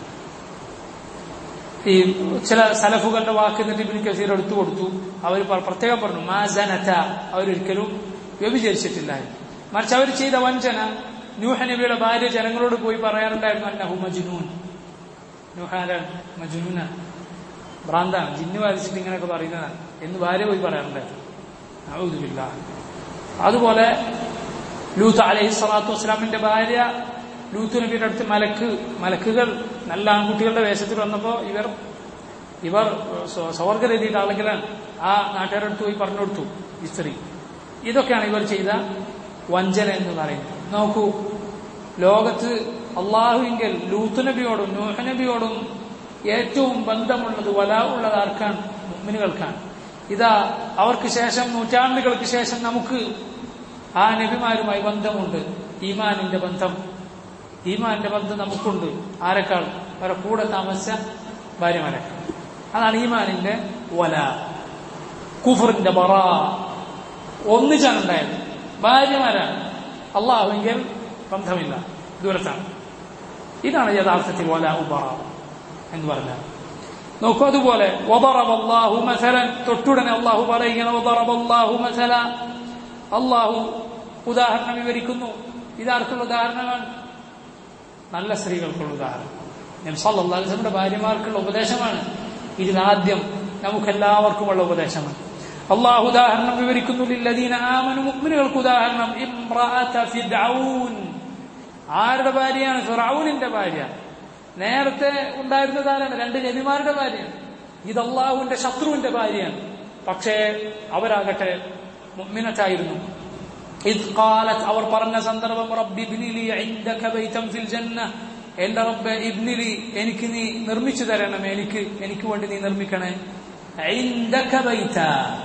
S1: ഈ ചില സലഫുകളുടെ വാക്ക് എന്നിട്ട് ഇബിൻ കസീർ എടുത്തു കൊടുത്തു അവർ പ്രത്യേകം പറഞ്ഞു മാ ജനത അവരൊരിക്കലും വ്യഭിചരിച്ചിട്ടില്ല മറിച്ച് അവർ ചെയ്ത വഞ്ചന നൂഹ നബിയുടെ ഭാര്യ ജനങ്ങളോട് പോയി പറയാറുണ്ടായിരുന്നു അന്നഹു മജ്നൂൻ നൂഹാരാണ് മജ്നൂന ഭ്രാന്താണ് ജിന്നു ബാധിച്ചിട്ട് ഇങ്ങനെയൊക്കെ പറയുന്നതാണ് എന്ന് ഭാര്യ പോയി പറയാറുണ്ടായിരുന്നു ഔദുബില്ല അതുപോലെ ലൂത്ത് അലഹി സ്വലാത്തു വസ്സലാമിന്റെ ഭാര്യ ലൂത്ത് നബിയുടെ അടുത്ത് മലക്ക് മലക്കുകൾ നല്ല ആൺകുട്ടികളുടെ വേഷത്തിൽ വന്നപ്പോൾ ഇവർ ഇവർ സ്വർഗരതിയുടെ ആളുകളാണ് ആ നാട്ടുകാരുടെ അടുത്ത് പോയി പറഞ്ഞു കൊടുത്തു ഈ സ്ത്രീ ഇതൊക്കെയാണ് ഇവർ ചെയ്ത വഞ്ചന എന്ന് പറയുന്നത് നോക്കൂ ലോകത്ത് അള്ളാഹുവിങ്കൽ ലൂത്ത് നബിയോടും നൂഹ നബിയോടും ഏറ്റവും ബന്ധമുള്ളത് വലാവുള്ളത് ആർക്കാണ് മുഅ്മിനുകൾക്കാണ് ഇതാ അവർക്ക് ശേഷം നൂറ്റാണ്ടുകൾക്ക് ശേഷം നമുക്ക് ആ നബിമാരുമായി ബന്ധമുണ്ട് ഈമാനിന്റെ ബന്ധം ഈമാന്റെ ബന്ധം നമുക്കുണ്ട് ആരെക്കാൾ അവരെ കൂടെ താമസിച്ച ഭാര്യമാരെക്കാൾ അതാണ് ഈമാനിന്റെ വല കുഫറിന്റെ ബറ ഒന്നിച്ചാണ് ഉണ്ടായത് ഭാര്യമാരാണ് അള്ളാഹുവിങ്കൽ ബന്ധമില്ല ദൂരത്താണ് ഇതാണ് യഥാർത്ഥത്തിൽ വല ഉബറ എന്ന് പറഞ്ഞാൽ നോക്കൂ അതുപോലെ وضرب الله مثلا തൊട്ടുടനെ അള്ളാഹു പറയുകയാണ് وضرب الله مثلا അള്ളാഹു ഉദാഹരണം വിവരിക്കുന്നു ഇതാർക്കുള്ള ഉദാഹരണമാണ് നല്ല സ്ത്രീകൾക്കുള്ള ഉദാഹരണം ഞാൻ സല്ലല്ലാഹു അലൈഹി വസല്ലമയുടെ ഭാര്യമാർക്കുള്ള ഉപദേശമാണ് ഇതിലാദ്യം നമുക്കെല്ലാവർക്കുമുള്ള ഉപദേശമാണ് അള്ളാഹു ഉദാഹരണം വിവരിക്കുന്നു ലില്ലദീന ആമനു മുഅ്മിനുകൾക്ക് ഉദാഹരണം ഇംറഅത ഫിർഔൻ ആരുടെ ഭാര്യയാണ് ഫിറൌനിന്റെ ഭാര്യ നേരത്തെ ഉണ്ടായിരുന്നതാരാണ് രണ്ട് നബിമാരുടെ ഭാര്യയാണ് ഇത് അള്ളാഹുവിന്റെ ശത്രുവിന്റെ ഭാര്യയാണ് പക്ഷേ അവരാകട്ടെ മുഅ്മിനത്തായിരുന്നു إذ قالت അവർ പറഞ്ഞ സന്ദർഭം റബ്ബി ഇബ്നി ലി ഇൻദക ബൈതൻ ഫിൽ ജന്ന എന്റെ റബ്ബ് ഇബ്നി ലി എനിക്ക് നീ നിർമ്മിച്ചു തരണം എനിക്ക് എനിക്ക് വേണ്ടി നീ നിർമ്മിക്കണേ ഇൻദക ബൈത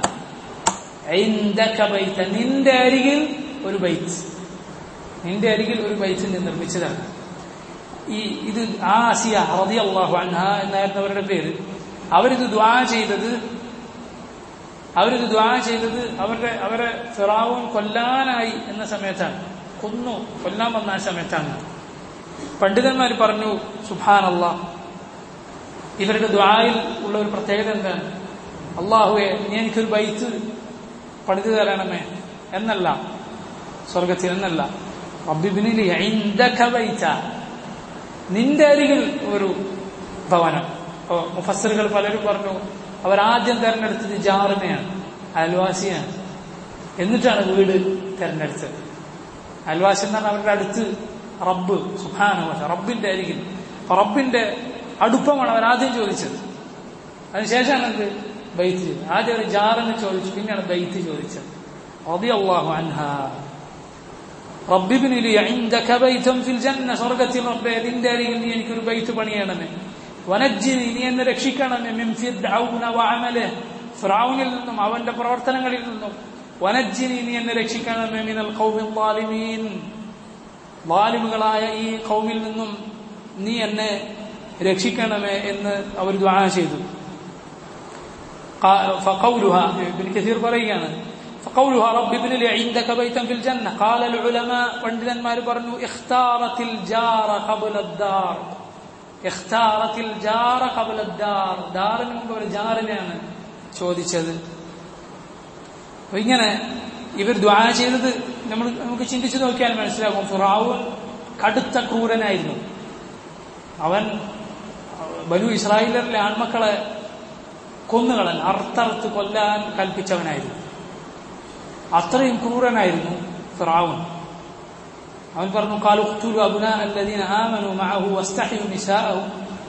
S1: ഇൻദക ബൈത നിന്റെ അരികിൽ ഒരു ബൈത്ത് നിന്റെ അരികിൽ ഒരു ബൈത്ത് നീ നിർമ്മിച്ചു തരണം ഈ ഇത് ആസിയ റളിയല്ലാഹു അൻഹ എന്നായിരുന്നു അവരുടെ പേര് അവരിത് ദ്വാ ചെയ്തത് അവരിത് ദ്വാ ചെയ്തത് അവരുടെ അവരെ ഫിറാവുൻ കൊല്ലാനായി എന്ന സമയത്താണ് കൊന്നു കൊല്ലാൻ വന്ന ആ സമയത്താണ് പണ്ഡിതന്മാർ പറഞ്ഞു സുഹാൻ അള്ളാഹ് ഇവരുടെ ദ്വായിൽ ഉള്ള ഒരു പ്രത്യേകത എന്താണ് അള്ളാഹുവെ നീ എനിക്കൊരു ബൈത്ത് പണിതു തരണമേ എന്നല്ല സ്വർഗത്തിൽ എന്നല്ല റബ്ബിബിനിലി ഇൻദക ബൈത്ത നിന്റെ അരികിൽ ഒരു ഭവനം ഇപ്പോ മുഫസ്സിറുകൾ പലരും പറഞ്ഞു അവരാദ്യം തെരഞ്ഞെടുത്തത് ജാറിനെയാണ് അയൽവാസിയാണ് എന്നിട്ടാണ് വീട് തെരഞ്ഞെടുത്തത് അയൽവാസി എന്ന് പറഞ്ഞാൽ അവരുടെ അടുത്ത് റബ്ബ് സുഖാനുവശ റബ്ബിന്റെ അരികിൽ അപ്പൊ റബ്ബിന്റെ അടുപ്പമാണ് അവർ ആദ്യം ചോദിച്ചത് അതിനുശേഷമാണ് എന്ത് ബൈത്ത് ചെയ്തത് ആദ്യം ഒരു ജാറെന്ന് ചോദിച്ചു പിന്നെയാണ് ബൈത്ത് ചോദിച്ചത് റളിയല്ലാഹു അൻഹാ റബ്ബിബിന് ലി ഇൻദക ബൈതൻ ഫിൽ ജന്ന സ്വർഗ്ഗത്തിൽ റബ്ബേ നിന്റെ അരികിൽ നീ എനിക്കൊരു ബൈത്ത് പണിയണമേ വനജ്ജിനി നീ എന്നെ രക്ഷിക്കണമേ മിൻ ഫിർഔന വഅമലിഹി ഫിർഔനിൽ നിന്നും അവന്റെ പ്രവർത്തനങ്ങളിൽ നിന്നും വനജ്ജിനി നീ എന്നെ രക്ഷിക്കണമേ മിനൽ ഖൗമിൽ ളാലിമീൻ ളാലിമുകളായ ഈ ഖൗമിൽ നിന്നും നീ എന്നെ രക്ഷിക്കണമേ എന്ന് അവർ ദുആ ചെയ്തു فقولها ابن كثير പറയുകയാണ് فقولها رب ابن لي عندك بيتا في الجنة قال العلماء പണ്ഡിതന്മാർ പറഞ്ഞു اختارت الجار قبل الدار اختارت الجار قبل الدار ദാറിന് മുമ്പ് ഒരു ജാറിനെയാണ് ചോദിച്ചത് അപ്പൊ ഇങ്ങനെ ഇവർ ദ്വാ ചെയ്തത് നമ്മൾ നമുക്ക് ചിന്തിച്ചു നോക്കിയാൽ മനസ്സിലാകും ഫിറാവുൻ കടുത്ത ക്രൂരനായിരുന്നു അവൻ ബനു ഇസ്രായേലറിലെ ആൺമക്കളെ കൊന്നുകളൻ അർത്ഥർത്ത് കൊല്ലാൻ കൽപ്പിച്ചവനായിരുന്നു അത്രയും ക്രൂരനായിരുന്നു ഫിറാവുൻ അവൻ പറഞ്ഞു കാലുഖ്തുലു അബ്നാ അല്ലദീന ആമനു മഅഹു വസ്തഹ്യു നിസാഅഹു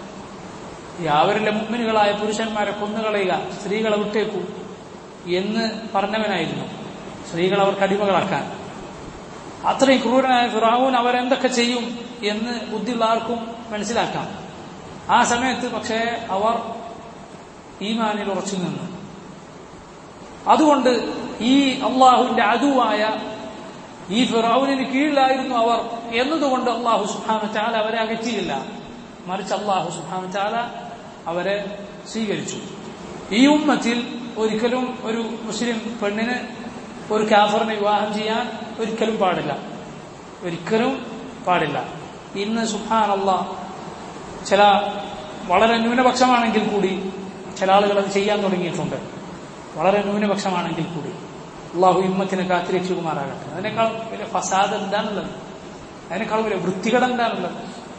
S1: ഈ അവരിലെ മുഅ്മിനുകളായ പുരുഷന്മാരെ കൊന്നുകളയുക സ്ത്രീകളെ വിട്ടേക്കൂ എന്ന് പറഞ്ഞവനായിരുന്നു സ്ത്രീകളെ അവർക്ക് അടിമകളാക്കാൻ അത്രയും ക്രൂരനായ ഫിറാവൂൻ അവരെന്തൊക്കെ ചെയ്യും എന്ന് ബുദ്ധിയുള്ള ആർക്കും മനസ്സിലാക്കാം ആ സമയത്ത് പക്ഷേ അവർ ഈമാനിൽ ഉറച്ചു നിന്നു അതുകൊണ്ട് ഈ അള്ളാഹുവിന്റെ അതുവായ ഈ ഫിറൌനിന് കീഴിലായിരുന്നു അവർ എന്നതുകൊണ്ട് അള്ളാഹു സുഹാന ചാല അവരെ അകറ്റിയില്ല മറിച്ച് അള്ളാഹു സുഹാന ചാല അവരെ സ്വീകരിച്ചു ഈ ഉമ്മത്തിൽ ഒരിക്കലും ഒരു മുസ്ലിം പെണ്ണിന് ഒരു കാഫറിനെ വിവാഹം ചെയ്യാൻ ഒരിക്കലും പാടില്ല ഒരിക്കലും പാടില്ല ഇന്ന് സുഹാൻ അള്ളാഹ് ചില വളരെ ന്യൂനപക്ഷമാണെങ്കിൽ കൂടി ചില ആളുകൾ അത് ചെയ്യാൻ തുടങ്ങിയിട്ടുണ്ട് വളരെ ന്യൂനപക്ഷമാണെങ്കിൽ കൂടി അള്ളാഹു ഇമ്മത്തിനെ കാത്തിരക്ഷിക്കുമാറാകട്ടെ അതിനേക്കാൾ വലിയ ഫസാദ് എന്താണുള്ളത് അതിനേക്കാൾ വലിയ വൃത്തികേട് എന്താണുള്ളത്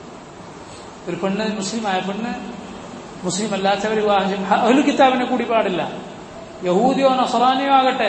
S1: ഒരു പെണ്ണ് മുസ്ലിമായ പെണ്ണ് മുസ്ലിം അല്ലാത്തവർ വിവാഹം ചെയ്യും അഹ്ലു കിതാബിനെ കൂടി പാടില്ല യഹൂദിയോ നസറാനിയോ ആകട്ടെ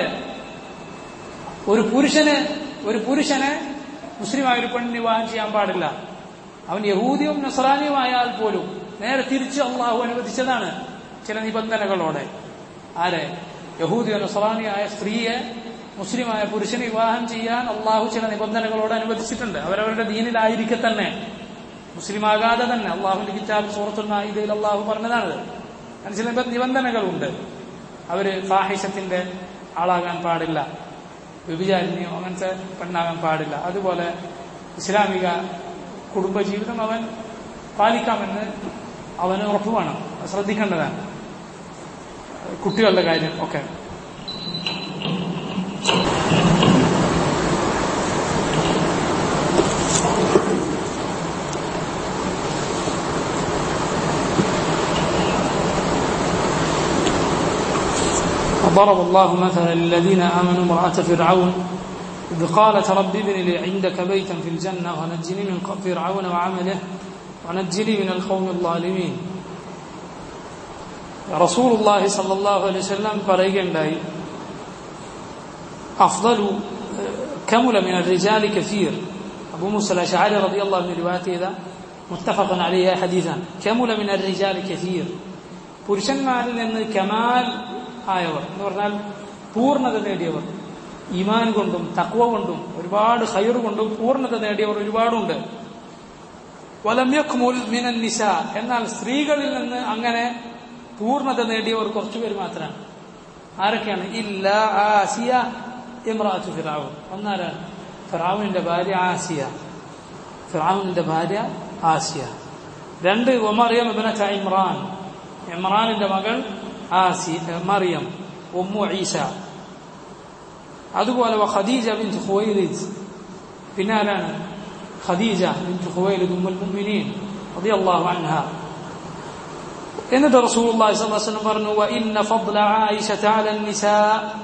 S1: ഒരു പുരുഷന് ഒരു പുരുഷനെ മുസ്ലിമായ ഒരു പെണ്ണിന് വിവാഹം ചെയ്യാൻ പാടില്ല അവൻ യഹൂദിയും നസറാനിയും ആയാൽ പോലും നേരെ തിരിച്ച് അള്ളാഹു അനുവദിച്ചതാണ് ചില നിബന്ധനകളോടെ ആരെ യഹൂദിയോ നസറാനിയോ ആയ സ്ത്രീയെ മുസ്ലിമായ പുരുഷന് വിവാഹം ചെയ്യാൻ അള്ളാഹു ചില നിബന്ധനകളോട് അനുവദിച്ചിട്ടുണ്ട് അവരവരുടെ ദീനിലായിരിക്കെ തന്നെ മുസ്ലിം ആകാതെ തന്നെ അള്ളാഹുവിന്റെ കിതാബ് സൂറത്തുൽ ഇതിൽ അള്ളാഹു പറഞ്ഞതാണ് അതിന് ചില നിബന്ധനകളുണ്ട് അവര് ഫാഹിഷത്തിന്റെ ആളാകാൻ പാടില്ല വ്യഭിചാരിണിയോ അങ്ങനത്തെ പെണ്ണാകാൻ പാടില്ല അതുപോലെ ഇസ്ലാമിക കുടുംബജീവിതം അവൻ പാലിക്കാമെന്ന് അവന് ഉറപ്പ് വേണം ശ്രദ്ധിക്കേണ്ടതാണ് കുട്ടികളുടെ കാര്യം ഒക്കെ ضرب الله مثلا للذين آمنوا امرأة فرعون إذ قالت رب ابن لي عندك بيتا في الجنة ونجني من فرعون وعمله ونجني من القوم الظالمين رسول الله صلى الله عليه وسلم പറയുകയുണ്ടായി أفضل كمل من الرجال كثير أبو موسى الأشعري رضي الله عنه رواية إذا متفق عليه حديثا كمل من الرجال كثير പുരുഷന്മാരിൽ നിന്ന് കമാൽ ആയവർ എന്ന് പറഞ്ഞാൽ പൂർണ്ണത നേടിയവർ ഈമാൻ കൊണ്ടും തക്വ കൊണ്ടും ഒരുപാട് ഹൈർ കൊണ്ടും പൂർണ്ണത നേടിയവർ ഒരുപാടുണ്ട് വലമ്യഖ്മുൽ മിനൻ നിസ എന്നാൽ സ്ത്രീകളിൽ നിന്ന് അങ്ങനെ പൂർണ്ണത നേടിയവർ കുറച്ചുപേർ മാത്രമാണ് ആരൊക്കെയാണ് ഇല്ല ആസിയ ഇമ്രാത്തു ഫിറാവു ഒന്നാരാണ് ഫിറാവുവിന്റെ ഭാര്യ ആസിയ ഫിറാവുവിന്റെ ഭാര്യ ആസിയ രണ്ട് ഒമറിയം ഇബ്നത ഇമ്രാൻ ഇമ്രാനിന്റെ മകൾ ആസി മറിയം ഉമ്മു ഈസ അതുപോലെ ഖദീജ ബിൻത് ഖുവൈലിദ് പിന്നെ ആരാണ് ഖദീജ ബിൻത് ഖുവൈലിദ് ഉമ്മുൽ മുഅ്മിനീൻ റളിയല്ലാഹു അൻഹ എന്നിട്ട് റസൂലുള്ളാഹി സ്വല്ലല്ലാഹു അലൈഹി വസല്ലം പറഞ്ഞു വ ഇന്ന ഫദ്ല ആയിഷത അല നിസാ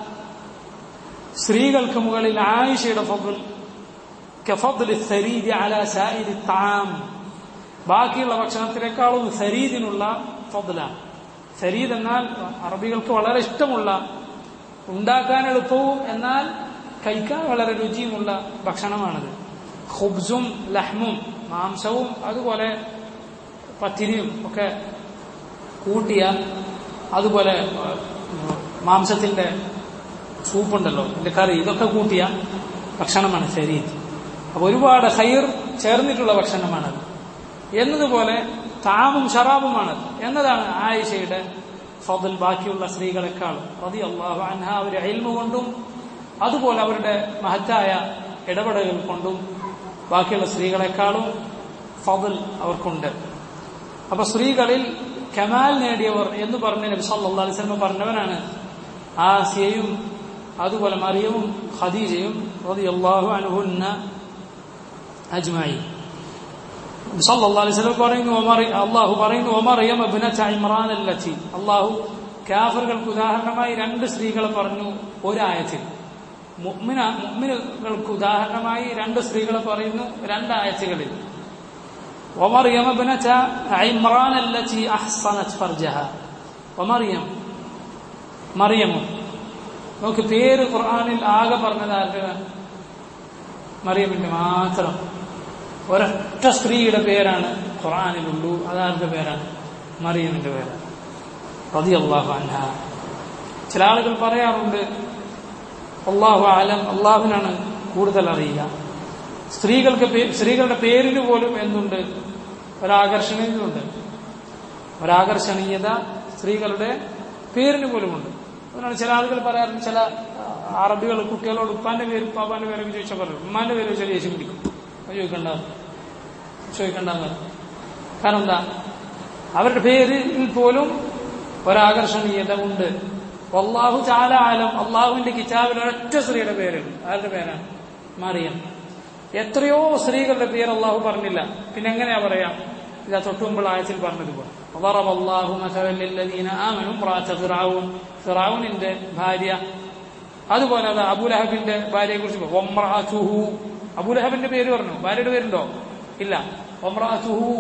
S1: സ്ത്രീകൾക്ക് മുകളിൽ ആയിഷയുടെ ഫضل كفضل الثريد على سائر الطعام ബാക്കിയുള്ള ഭക്ഷണത്തിനേക്കാളും സരീദിനുള്ള ഫضലാണ് സരീദ് എന്നാൽ അറബികൾക്ക് വളരെ ഇഷ്ടമുള്ള ഉണ്ടാക്കാൻ എളുപ്പവും എന്നാൽ കഴിക്കാൻ വളരെ രുചിയുമുള്ള ഭക്ഷണമാണത് ഹുബ്സും ലഹ്മും മാംസവും അതുപോലെ പത്തിരിയും ഒക്കെ കൂട്ടിയ അതുപോലെ മാംസത്തിന്റെ സൂപ്പുണ്ടല്ലോ അതിന്റെ കറി ഇതൊക്കെ കൂട്ടിയ ഭക്ഷണമാണ് ശരീരം അപ്പൊ ഒരുപാട് ഹൈർ ചേർന്നിട്ടുള്ള ഭക്ഷണമാണത് എന്നതുപോലെ താമും ഷറാബുമാണത് എന്നതാണ് ആയിഷയുടെ ഫضൽ ബാക്കിയുള്ള സ്ത്രീകളെക്കാളും റതി അള്ളാഹു അൻഹ അവരുടെ അയൽമ കൊണ്ടും അതുപോലെ അവരുടെ മഹത്തായ ഇടപെടലുകൾ കൊണ്ടും ബാക്കിയുള്ള സ്ത്രീകളെക്കാളും ഫضൽ അവർക്കുണ്ട് അപ്പൊ സ്ത്രീകളിൽ കമാൽ നേടിയവർ എന്ന് പറഞ്ഞ നബി സല്ലല്ലാഹു അലൈഹി വസല്ലം പറഞ്ഞവരാണ് ആസിയയും അതുപോലെ മറിയവും ഖദീജയും റളിയല്ലാഹു അൻഹുന്ന അജ്മഈൻ സല്ലല്ലാഹു അലൈഹി വസല്ലം പറയുന്നു ഒമർ അല്ലാഹു പറയുന്നു ഒമറിയം ഇബ്നത ഇമ്രാൻ അല്ലത്തി അല്ലാഹു കാഫിറുകൾക്ക് ഉദാഹരണമായി രണ്ട് സ്ത്രീകളെ പറഞ്ഞു ഒരായത്തിൽ മുഅ്മിന മുഅ്മിനുകൾക്ക് ഉദാഹരണമായി രണ്ട് സ്ത്രീകളെ പറയുന്നു രണ്ടായത്തുകളിൽ ومريم ابنة عمران التي أحصنت فرجها ومريم مريم നമുക്ക് പേര് ഖുർആനിൽ ആകെ പറഞ്ഞത് ആരുടെ മറിയമിന്റെ മാത്രം ഒരൊറ്റ സ്ത്രീയുടെ പേരാണ് ഖുർആനിലുള്ളൂ അതാരുടെ പേരാണ് മറിയമിന്റെ പേരാണ് റതി അള്ളാഹു അൻഹ ചില ആളുകൾ പറയാറുണ്ട് അള്ളാഹു ആലം അള്ളാഹുവിനാണ് കൂടുതൽ അറിയുക സ്ത്രീകൾക്ക് സ്ത്രീകളുടെ പേരിന് പോലും എന്തുണ്ട് ഒരാകർഷണീയതയുണ്ട് ഒരാകർഷണീയത സ്ത്രീകളുടെ പേരിന് പോലുമുണ്ട് അതിനാണ് ചില ആളുകൾ പറയാറുണ്ട് ചില അറബികൾ കുട്ടികളോട് ഉപ്പാന്റെ പേര് ഉപ്പാപ്പാന്റെ പേരൊക്കെ ചോദിച്ചാൽ പറയും ഉമ്മാന്റെ പേര് വെച്ചാൽ ദേഷ്യം പിടിക്കും ചോദിക്കണ്ട ചോദിക്കണ്ടെന്ന് കാരണം എന്താ അവരുടെ പേരിൽ പോലും ഒരാകർഷണീയത ഉണ്ട് അള്ളാഹു ചാല ആലം അള്ളാഹുവിന്റെ കിതാബിൽ ഒരൊറ്റ സ്ത്രീയുടെ പേര് ആരുടെ പേരാണ് മറിയം എത്രയോ സ്ത്രീകളുടെ പേര് അള്ളാഹു പറഞ്ഞില്ല പിന്നെ എങ്ങനെയാ പറയാം ഇതാ തൊട്ടു മുമ്പ് ആയത്തിൽ പറഞ്ഞതുപോലെ അള്ളാഹു ആമനും ഫിറാവുൻ ഫിറാവുനിന്റെ ഭാര്യ അതുപോലെ അത് അബുലഹബിന്റെ ഭാര്യയെ കുറിച്ച് ഒമ്രാഹു അബുലഹബിന്റെ പേര് പറഞ്ഞു ഭാര്യയുടെ പേരുണ്ടോ ഇല്ല ഒമ്രാഹു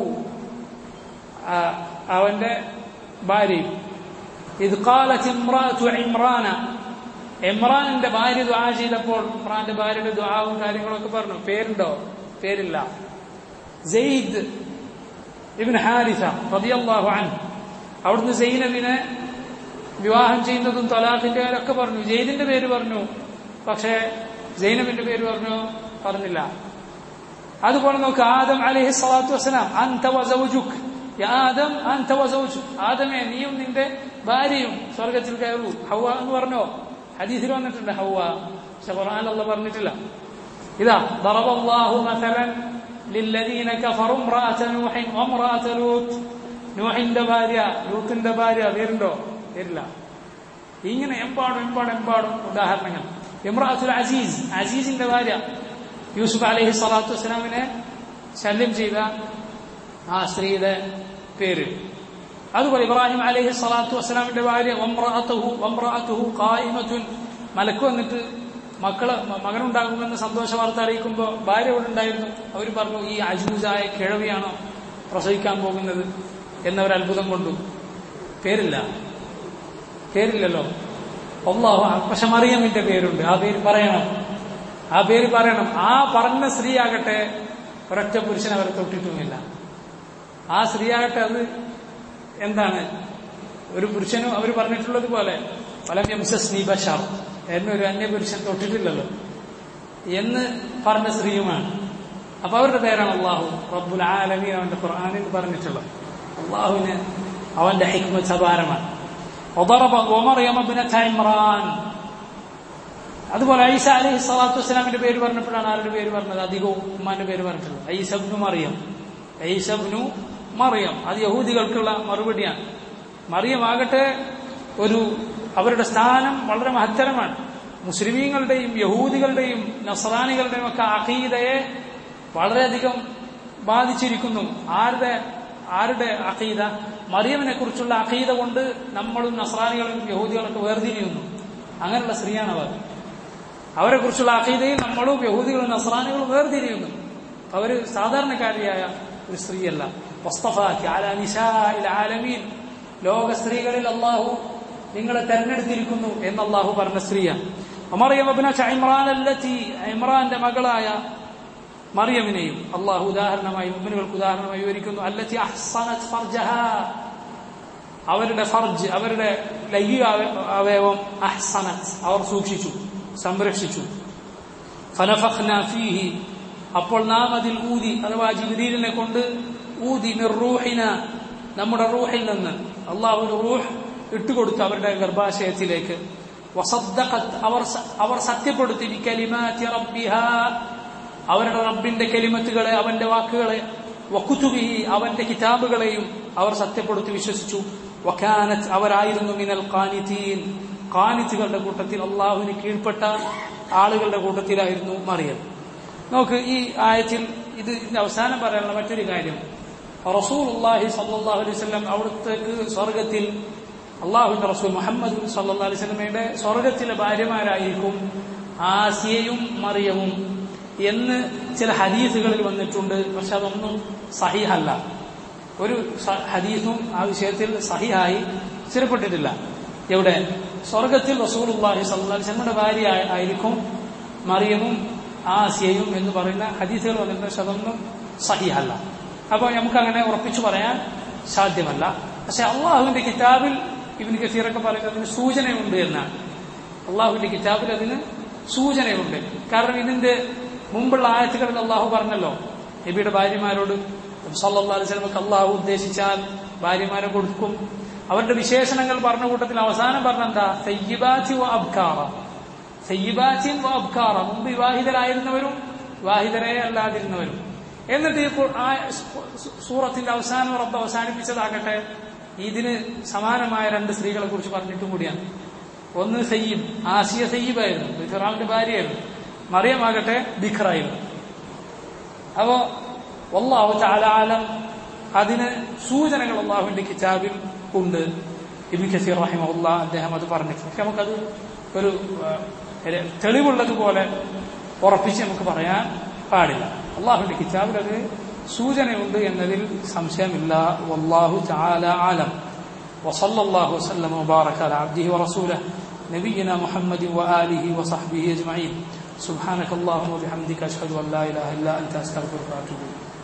S1: അവന്റെ ഭാര്യയും ഇത് കാലത്ത് ഇമ്രാന ഇമ്രാനിന്റെ ഭാര്യ ദ്വാ ചെയ്തപ്പോൾ ഇമ്രാന്റെ ഭാര്യയുടെ ദ്വാവും കാര്യങ്ങളൊക്കെ പറഞ്ഞു പേരുണ്ടോ പേരില്ല സെയ്ദ് ഇബിൻ ഹാരിസ റതിയല്ലാഹു അൻ അവിടുന്ന് സൈനബിനെ വിവാഹം ചെയ്യുന്നതും തലാഖിന്റെ പേരൊക്കെ പറഞ്ഞു ജെയ്ദിന്റെ പേര് പറഞ്ഞു പക്ഷേ സൈനബിന്റെ പേര് പറഞ്ഞു പറഞ്ഞില്ല അതുപോലെ നോക്ക് ആദം അലഹി സ്വലാത്തു വസ്സലാം അൻത വസൗജുക് ആദം അൻത വസൗജുക് ആദമേ നീയും നിന്റെ ഭാര്യയും സ്വർഗത്തിൽ കയറൂ ഹൗവ എന്ന് പറഞ്ഞോ ഹദീസിൽ വന്നിട്ടുണ്ട് ഹൗവ പക്ഷെ ഖുർആൻ അല്ല പറഞ്ഞിട്ടില്ല ഇതാ ضربallahu مثلا للذين كفروا امرأة نوح وامرأة لوط നൂഹിന്റെ ഭാര്യ ലൂത്തിന്റെ ഭാര്യ പേരുണ്ടോ പേരില്ല ഇങ്ങനെ എമ്പാടും എമ്പാടും എമ്പാടും ഉദാഹരണങ്ങൾ ഇമ്രാത്തുൽ അസീസ് അസീസിന്റെ ഭാര്യ യൂസുഫ് അലഹി സ്വലാത്തു വസ്സലാമിനെ ശല്യം ചെയ്ത ആ സ്ത്രീയുടെ പേര് അതുപോലെ ഇബ്രാഹിം അലൈഹി സ്വലാത്തു വസ്സലാമിന്റെ ഭാര്യ വമ്രഅത്തുഹു വമ്രഅത്തുഹു ഖായിമത്തുൻ മലക്ക് വന്നിട്ട് മക്കള് മ- മകനുണ്ടാകുമെന്ന് സന്തോഷ വാർത്ത അറിയിക്കുമ്പോൾ ഭാര്യ ഇവിടെ ഉണ്ടായിരുന്നു അവർ പറഞ്ഞു ഈ അജൂസായ കിഴവിയാണോ പ്രസവിക്കാൻ പോകുന്നത് എന്നവർ അത്ഭുതം കൊണ്ടു പേരില്ല പേരില്ലല്ലോ അള്ളാഹു പക്ഷെ മറിയമ്മിന്റെ പേരുണ്ട് ആ പേര് പറയണം ആ പേര് പറയണം ആ പറഞ്ഞ സ്ത്രീ ആകട്ടെ ഒരൊറ്റ പുരുഷൻ അവരെ തൊട്ടിട്ടുമില്ല ആ സ്ത്രീ ആകട്ടെ അത് എന്താണ് ഒരു പുരുഷനും അവർ പറഞ്ഞിട്ടുള്ളത് പോലെ ഫലം യംസസ്നി ബഷാർ എന്നെ ഒരു അന്യ പുരുഷൻ തൊട്ടിട്ടില്ലല്ലോ എന്ന് പറഞ്ഞ സ്ത്രീയുമാണ് അപ്പൊ അവരുടെ പേരാണ് അള്ളാഹു റബ്ബുൽ ആലമീൻ അവന്റെ ഖുർആാനിൽ പറഞ്ഞിട്ടുള്ളത് അള്ളാഹുവിന് അവന്റെ ഹിക്മത്ത് അപാരമാണ് وضرب ومريم ابنة عمران അതുപോലെ ഐസ അലൈഹി സ്വലാത്തു വസ്സലാമിന്റെ പേര് പറഞ്ഞപ്പോഴാണ് ആരുടെ പേര് പറഞ്ഞത് അധികവും ഉമ്മാന്റെ പേര് പറഞ്ഞിട്ടുള്ളത് ഐസബ്നു മറിയം ഐസബ്നു മറിയം അത് യഹൂദികൾക്കുള്ള മറുപടിയാണ് മറിയം ആകട്ടെ ഒരു അവരുടെ സ്ഥാനം വളരെ മഹത്തരമാണ് മുസ്ലിമീങ്ങളുടെയും യഹൂദികളുടെയും നസ്രാനികളുടെയും ഒക്കെ അഖീദയെ വളരെയധികം ബാധിച്ചിരിക്കുന്നു ആരുടെ ആരുടെ അഖീദ മറിയമിനെ കുറിച്ചുള്ള അഖീദ കൊണ്ട് നമ്മളും നസ്രാനികളും യഹൂദികളൊക്കെ വേർതിരിയുന്നു അങ്ങനെയുള്ള സ്ത്രീയാണ് അവർ അവരെ കുറിച്ചുള്ള അഖീദയിൽ നമ്മളും യഹൂദികളും നസ്രാനികളും വേർതിരിയുന്നു അവര് സാധാരണക്കാരിയായ ഒരു സ്ത്രീയല്ല വസ്തഫാക്കി അലാ നിശാഇൽ ആലമീൻ ലോക സ്ത്രീകളിൽ അള്ളാഹു നിങ്ങളെ തെരഞ്ഞെടുത്തിരിക്കുന്നു എന്ന് അള്ളാഹു പറഞ്ഞ സ്ത്രീയാണ് മറിയം അബ്നത്ത് ഇമ്രാൻ അല്ലത്തി ഇമ്രാന്റെ മകളായ മറിയമിനെയും അള്ളാഹു ഉദാഹരണമായി മുമ്പിനുകൾക്ക് ഉദാഹരണമായി വിവരിക്കുന്നു അല്ലത്തി അഹ്സനത് ഫർജഹ അവരുടെ ഫർജ് അവരുടെ ലൈംഗിക അവ- അവയവം അഹ്സനത് അവർ സൂക്ഷിച്ചു സംരക്ഷിച്ചു ഫനഫഖ്ന ഫീഹി അപ്പോൾ നാം അതിൽ ഊതി അഥവാ ജിബ്രീലിനെ കൊണ്ട് ഊതി മിർ റൂഹിന നമ്മുടെ റൂഹിൽ നിന്ന് അള്ളാഹു റൂഹ് ഇട്ടുകൊടുത്തു അവരുടെ ഗർഭാശയത്തിലേക്ക് വസദ്ദഖത് അവർ സ- അവർ സത്യപ്പെടുത്തി ബികലിമാതി റബ്ബിഹാ അവരുടെ റബ്ബിന്റെ കലിമത്തുകളെ അവന്റെ വാക്കുകളെ വക്കുതുബിഹി അവന്റെ കിതാബുകളെയും അവർ സത്യപ്പെടുത്തി വിശ്വസിച്ചു വക്കാനത്ത് അവരായിരുന്നു മിനൽ ഖാനിതീൻ ഖാനിത്തുകളുടെ കൂട്ടത്തിൽ അള്ളാഹുവിന് കീഴ്പ്പെട്ട ആളുകളുടെ കൂട്ടത്തിലായിരുന്നു മറിയം നോക്ക് ഈ ആയത്തിൽ ഇത് ഇതിന്റെ അവസാനം പറയാനുള്ള മറ്റൊരു കാര്യം റസൂൽ അള്ളാഹി സല്ലാഹു അലൈഹി വസല്ലം അവിടത്തേക്ക് സ്വർഗത്തിൽ അള്ളാഹുവിന്റെ റസൂൽ മുഹമ്മദ് സല്ലാ അലൈഹി സ്വലമയുടെ സ്വർഗത്തിലെ ഭാര്യമാരായിരിക്കും ആസിയയും മറിയവും എന്ന് ചില ഹദീസുകളിൽ വന്നിട്ടുണ്ട് പക്ഷെ അതൊന്നും സഹിഹല്ല ഒരു സ- ഹദീസും ആ വിഷയത്തിൽ സഹിഹായി സ്ഥിരപ്പെട്ടിട്ടില്ല എവിടെ സ്വർഗത്തിൽ റസൂലുള്ളാഹി സ്വല്ലല്ലാഹി അലൈഹി വസല്ലമയുടെ ഭാര്യ ആയി- ആയിരിക്കും മറിയമും ആസിയയും എന്ന് പറയുന്ന ഹദീസുകൾ വന്നിട്ടുണ്ട് പക്ഷെ അതൊന്നും സഹിഹല്ല അപ്പൊ നമുക്ക് അങ്ങനെ ഉറപ്പിച്ചു പറയാൻ സാധ്യമല്ല പക്ഷെ അള്ളാഹുവിന്റെ കിതാബിൽ ഇവന് കസീറൊക്കെ പറയുന്നതിന് സൂചനയുണ്ട് എന്നാണ് അള്ളാഹുവിന്റെ കിതാബിൽ അതിന് സൂചനയുണ്ട് കാരണം ഇതിന്റെ മുമ്പുള്ള ആയത്തുകളിൽ അള്ളാഹു പറഞ്ഞല്ലോ നബിയുടെ ഭാര്യമാരോട് സല്ലല്ലാഹു അലൈഹി വസല്ലമക്ക് അള്ളാഹു ഉദ്ദേശിച്ചാൽ ഭാര്യമാരെ കൊടുക്കും അവരുടെ വിശേഷണങ്ങൾ പറഞ്ഞ കൂട്ടത്തിൽ അവസാനം പറഞ്ഞെന്താ സയ്യിബാത്തി വ അബ്കാറ സയ്യിബാത്തിൻ വ അബ്കാറ മുമ്പ് വിവാഹിതരായിരുന്നവരും വിവാഹിതരെ അല്ലാതിരുന്നവരും എന്നിട്ട് ഇപ്പോൾ ആ സൂ- സൂറത്തിന്റെ അവസാനം റബ്ബ് അവസാനിപ്പിച്ചതാകട്ടെ ഇതിന് സമാനമായ രണ്ട് സ്ത്രീകളെ കുറിച്ച് പറഞ്ഞിട്ടും കൂടിയാണ് ഒന്ന് സയ്യിബ് ആസിയ സയ്യിബായിരുന്നു ഫിറാമിന്റെ ഭാര്യയായിരുന്നു മറിയമാകട്ടെ ബിഖറായിരുന്നു അപ്പോ വല്ലാഹു ചാലാലം അതിന് സൂചനകൾ അള്ളാഹുവിന്റെ കിതാബിൽ ഉണ്ട് ഇബി കസീർ റഹിമുള്ള അദ്ദേഹം അത് പറഞ്ഞു പക്ഷെ നമുക്കത് ഒരു ആ, ഒരു തെളിവുള്ളതുപോലെ ഉറപ്പിച്ച് നമുക്ക് പറയാൻ പാടില്ല അള്ളാഹുവിന്റെ കിതാബിൽ അത് സൂചനയുണ്ട് എന്നതിൽ സംശയമില്ല വല്ലാഹു ചാല ആലം وصلى الله وسلم وبارك على عبده ورسوله نبينا محمد وآله وصحبه أجمعين سبحانك اللهم وبحمدك أشهد أن لا إله إلا أنت أستغفرك وأتوب إليك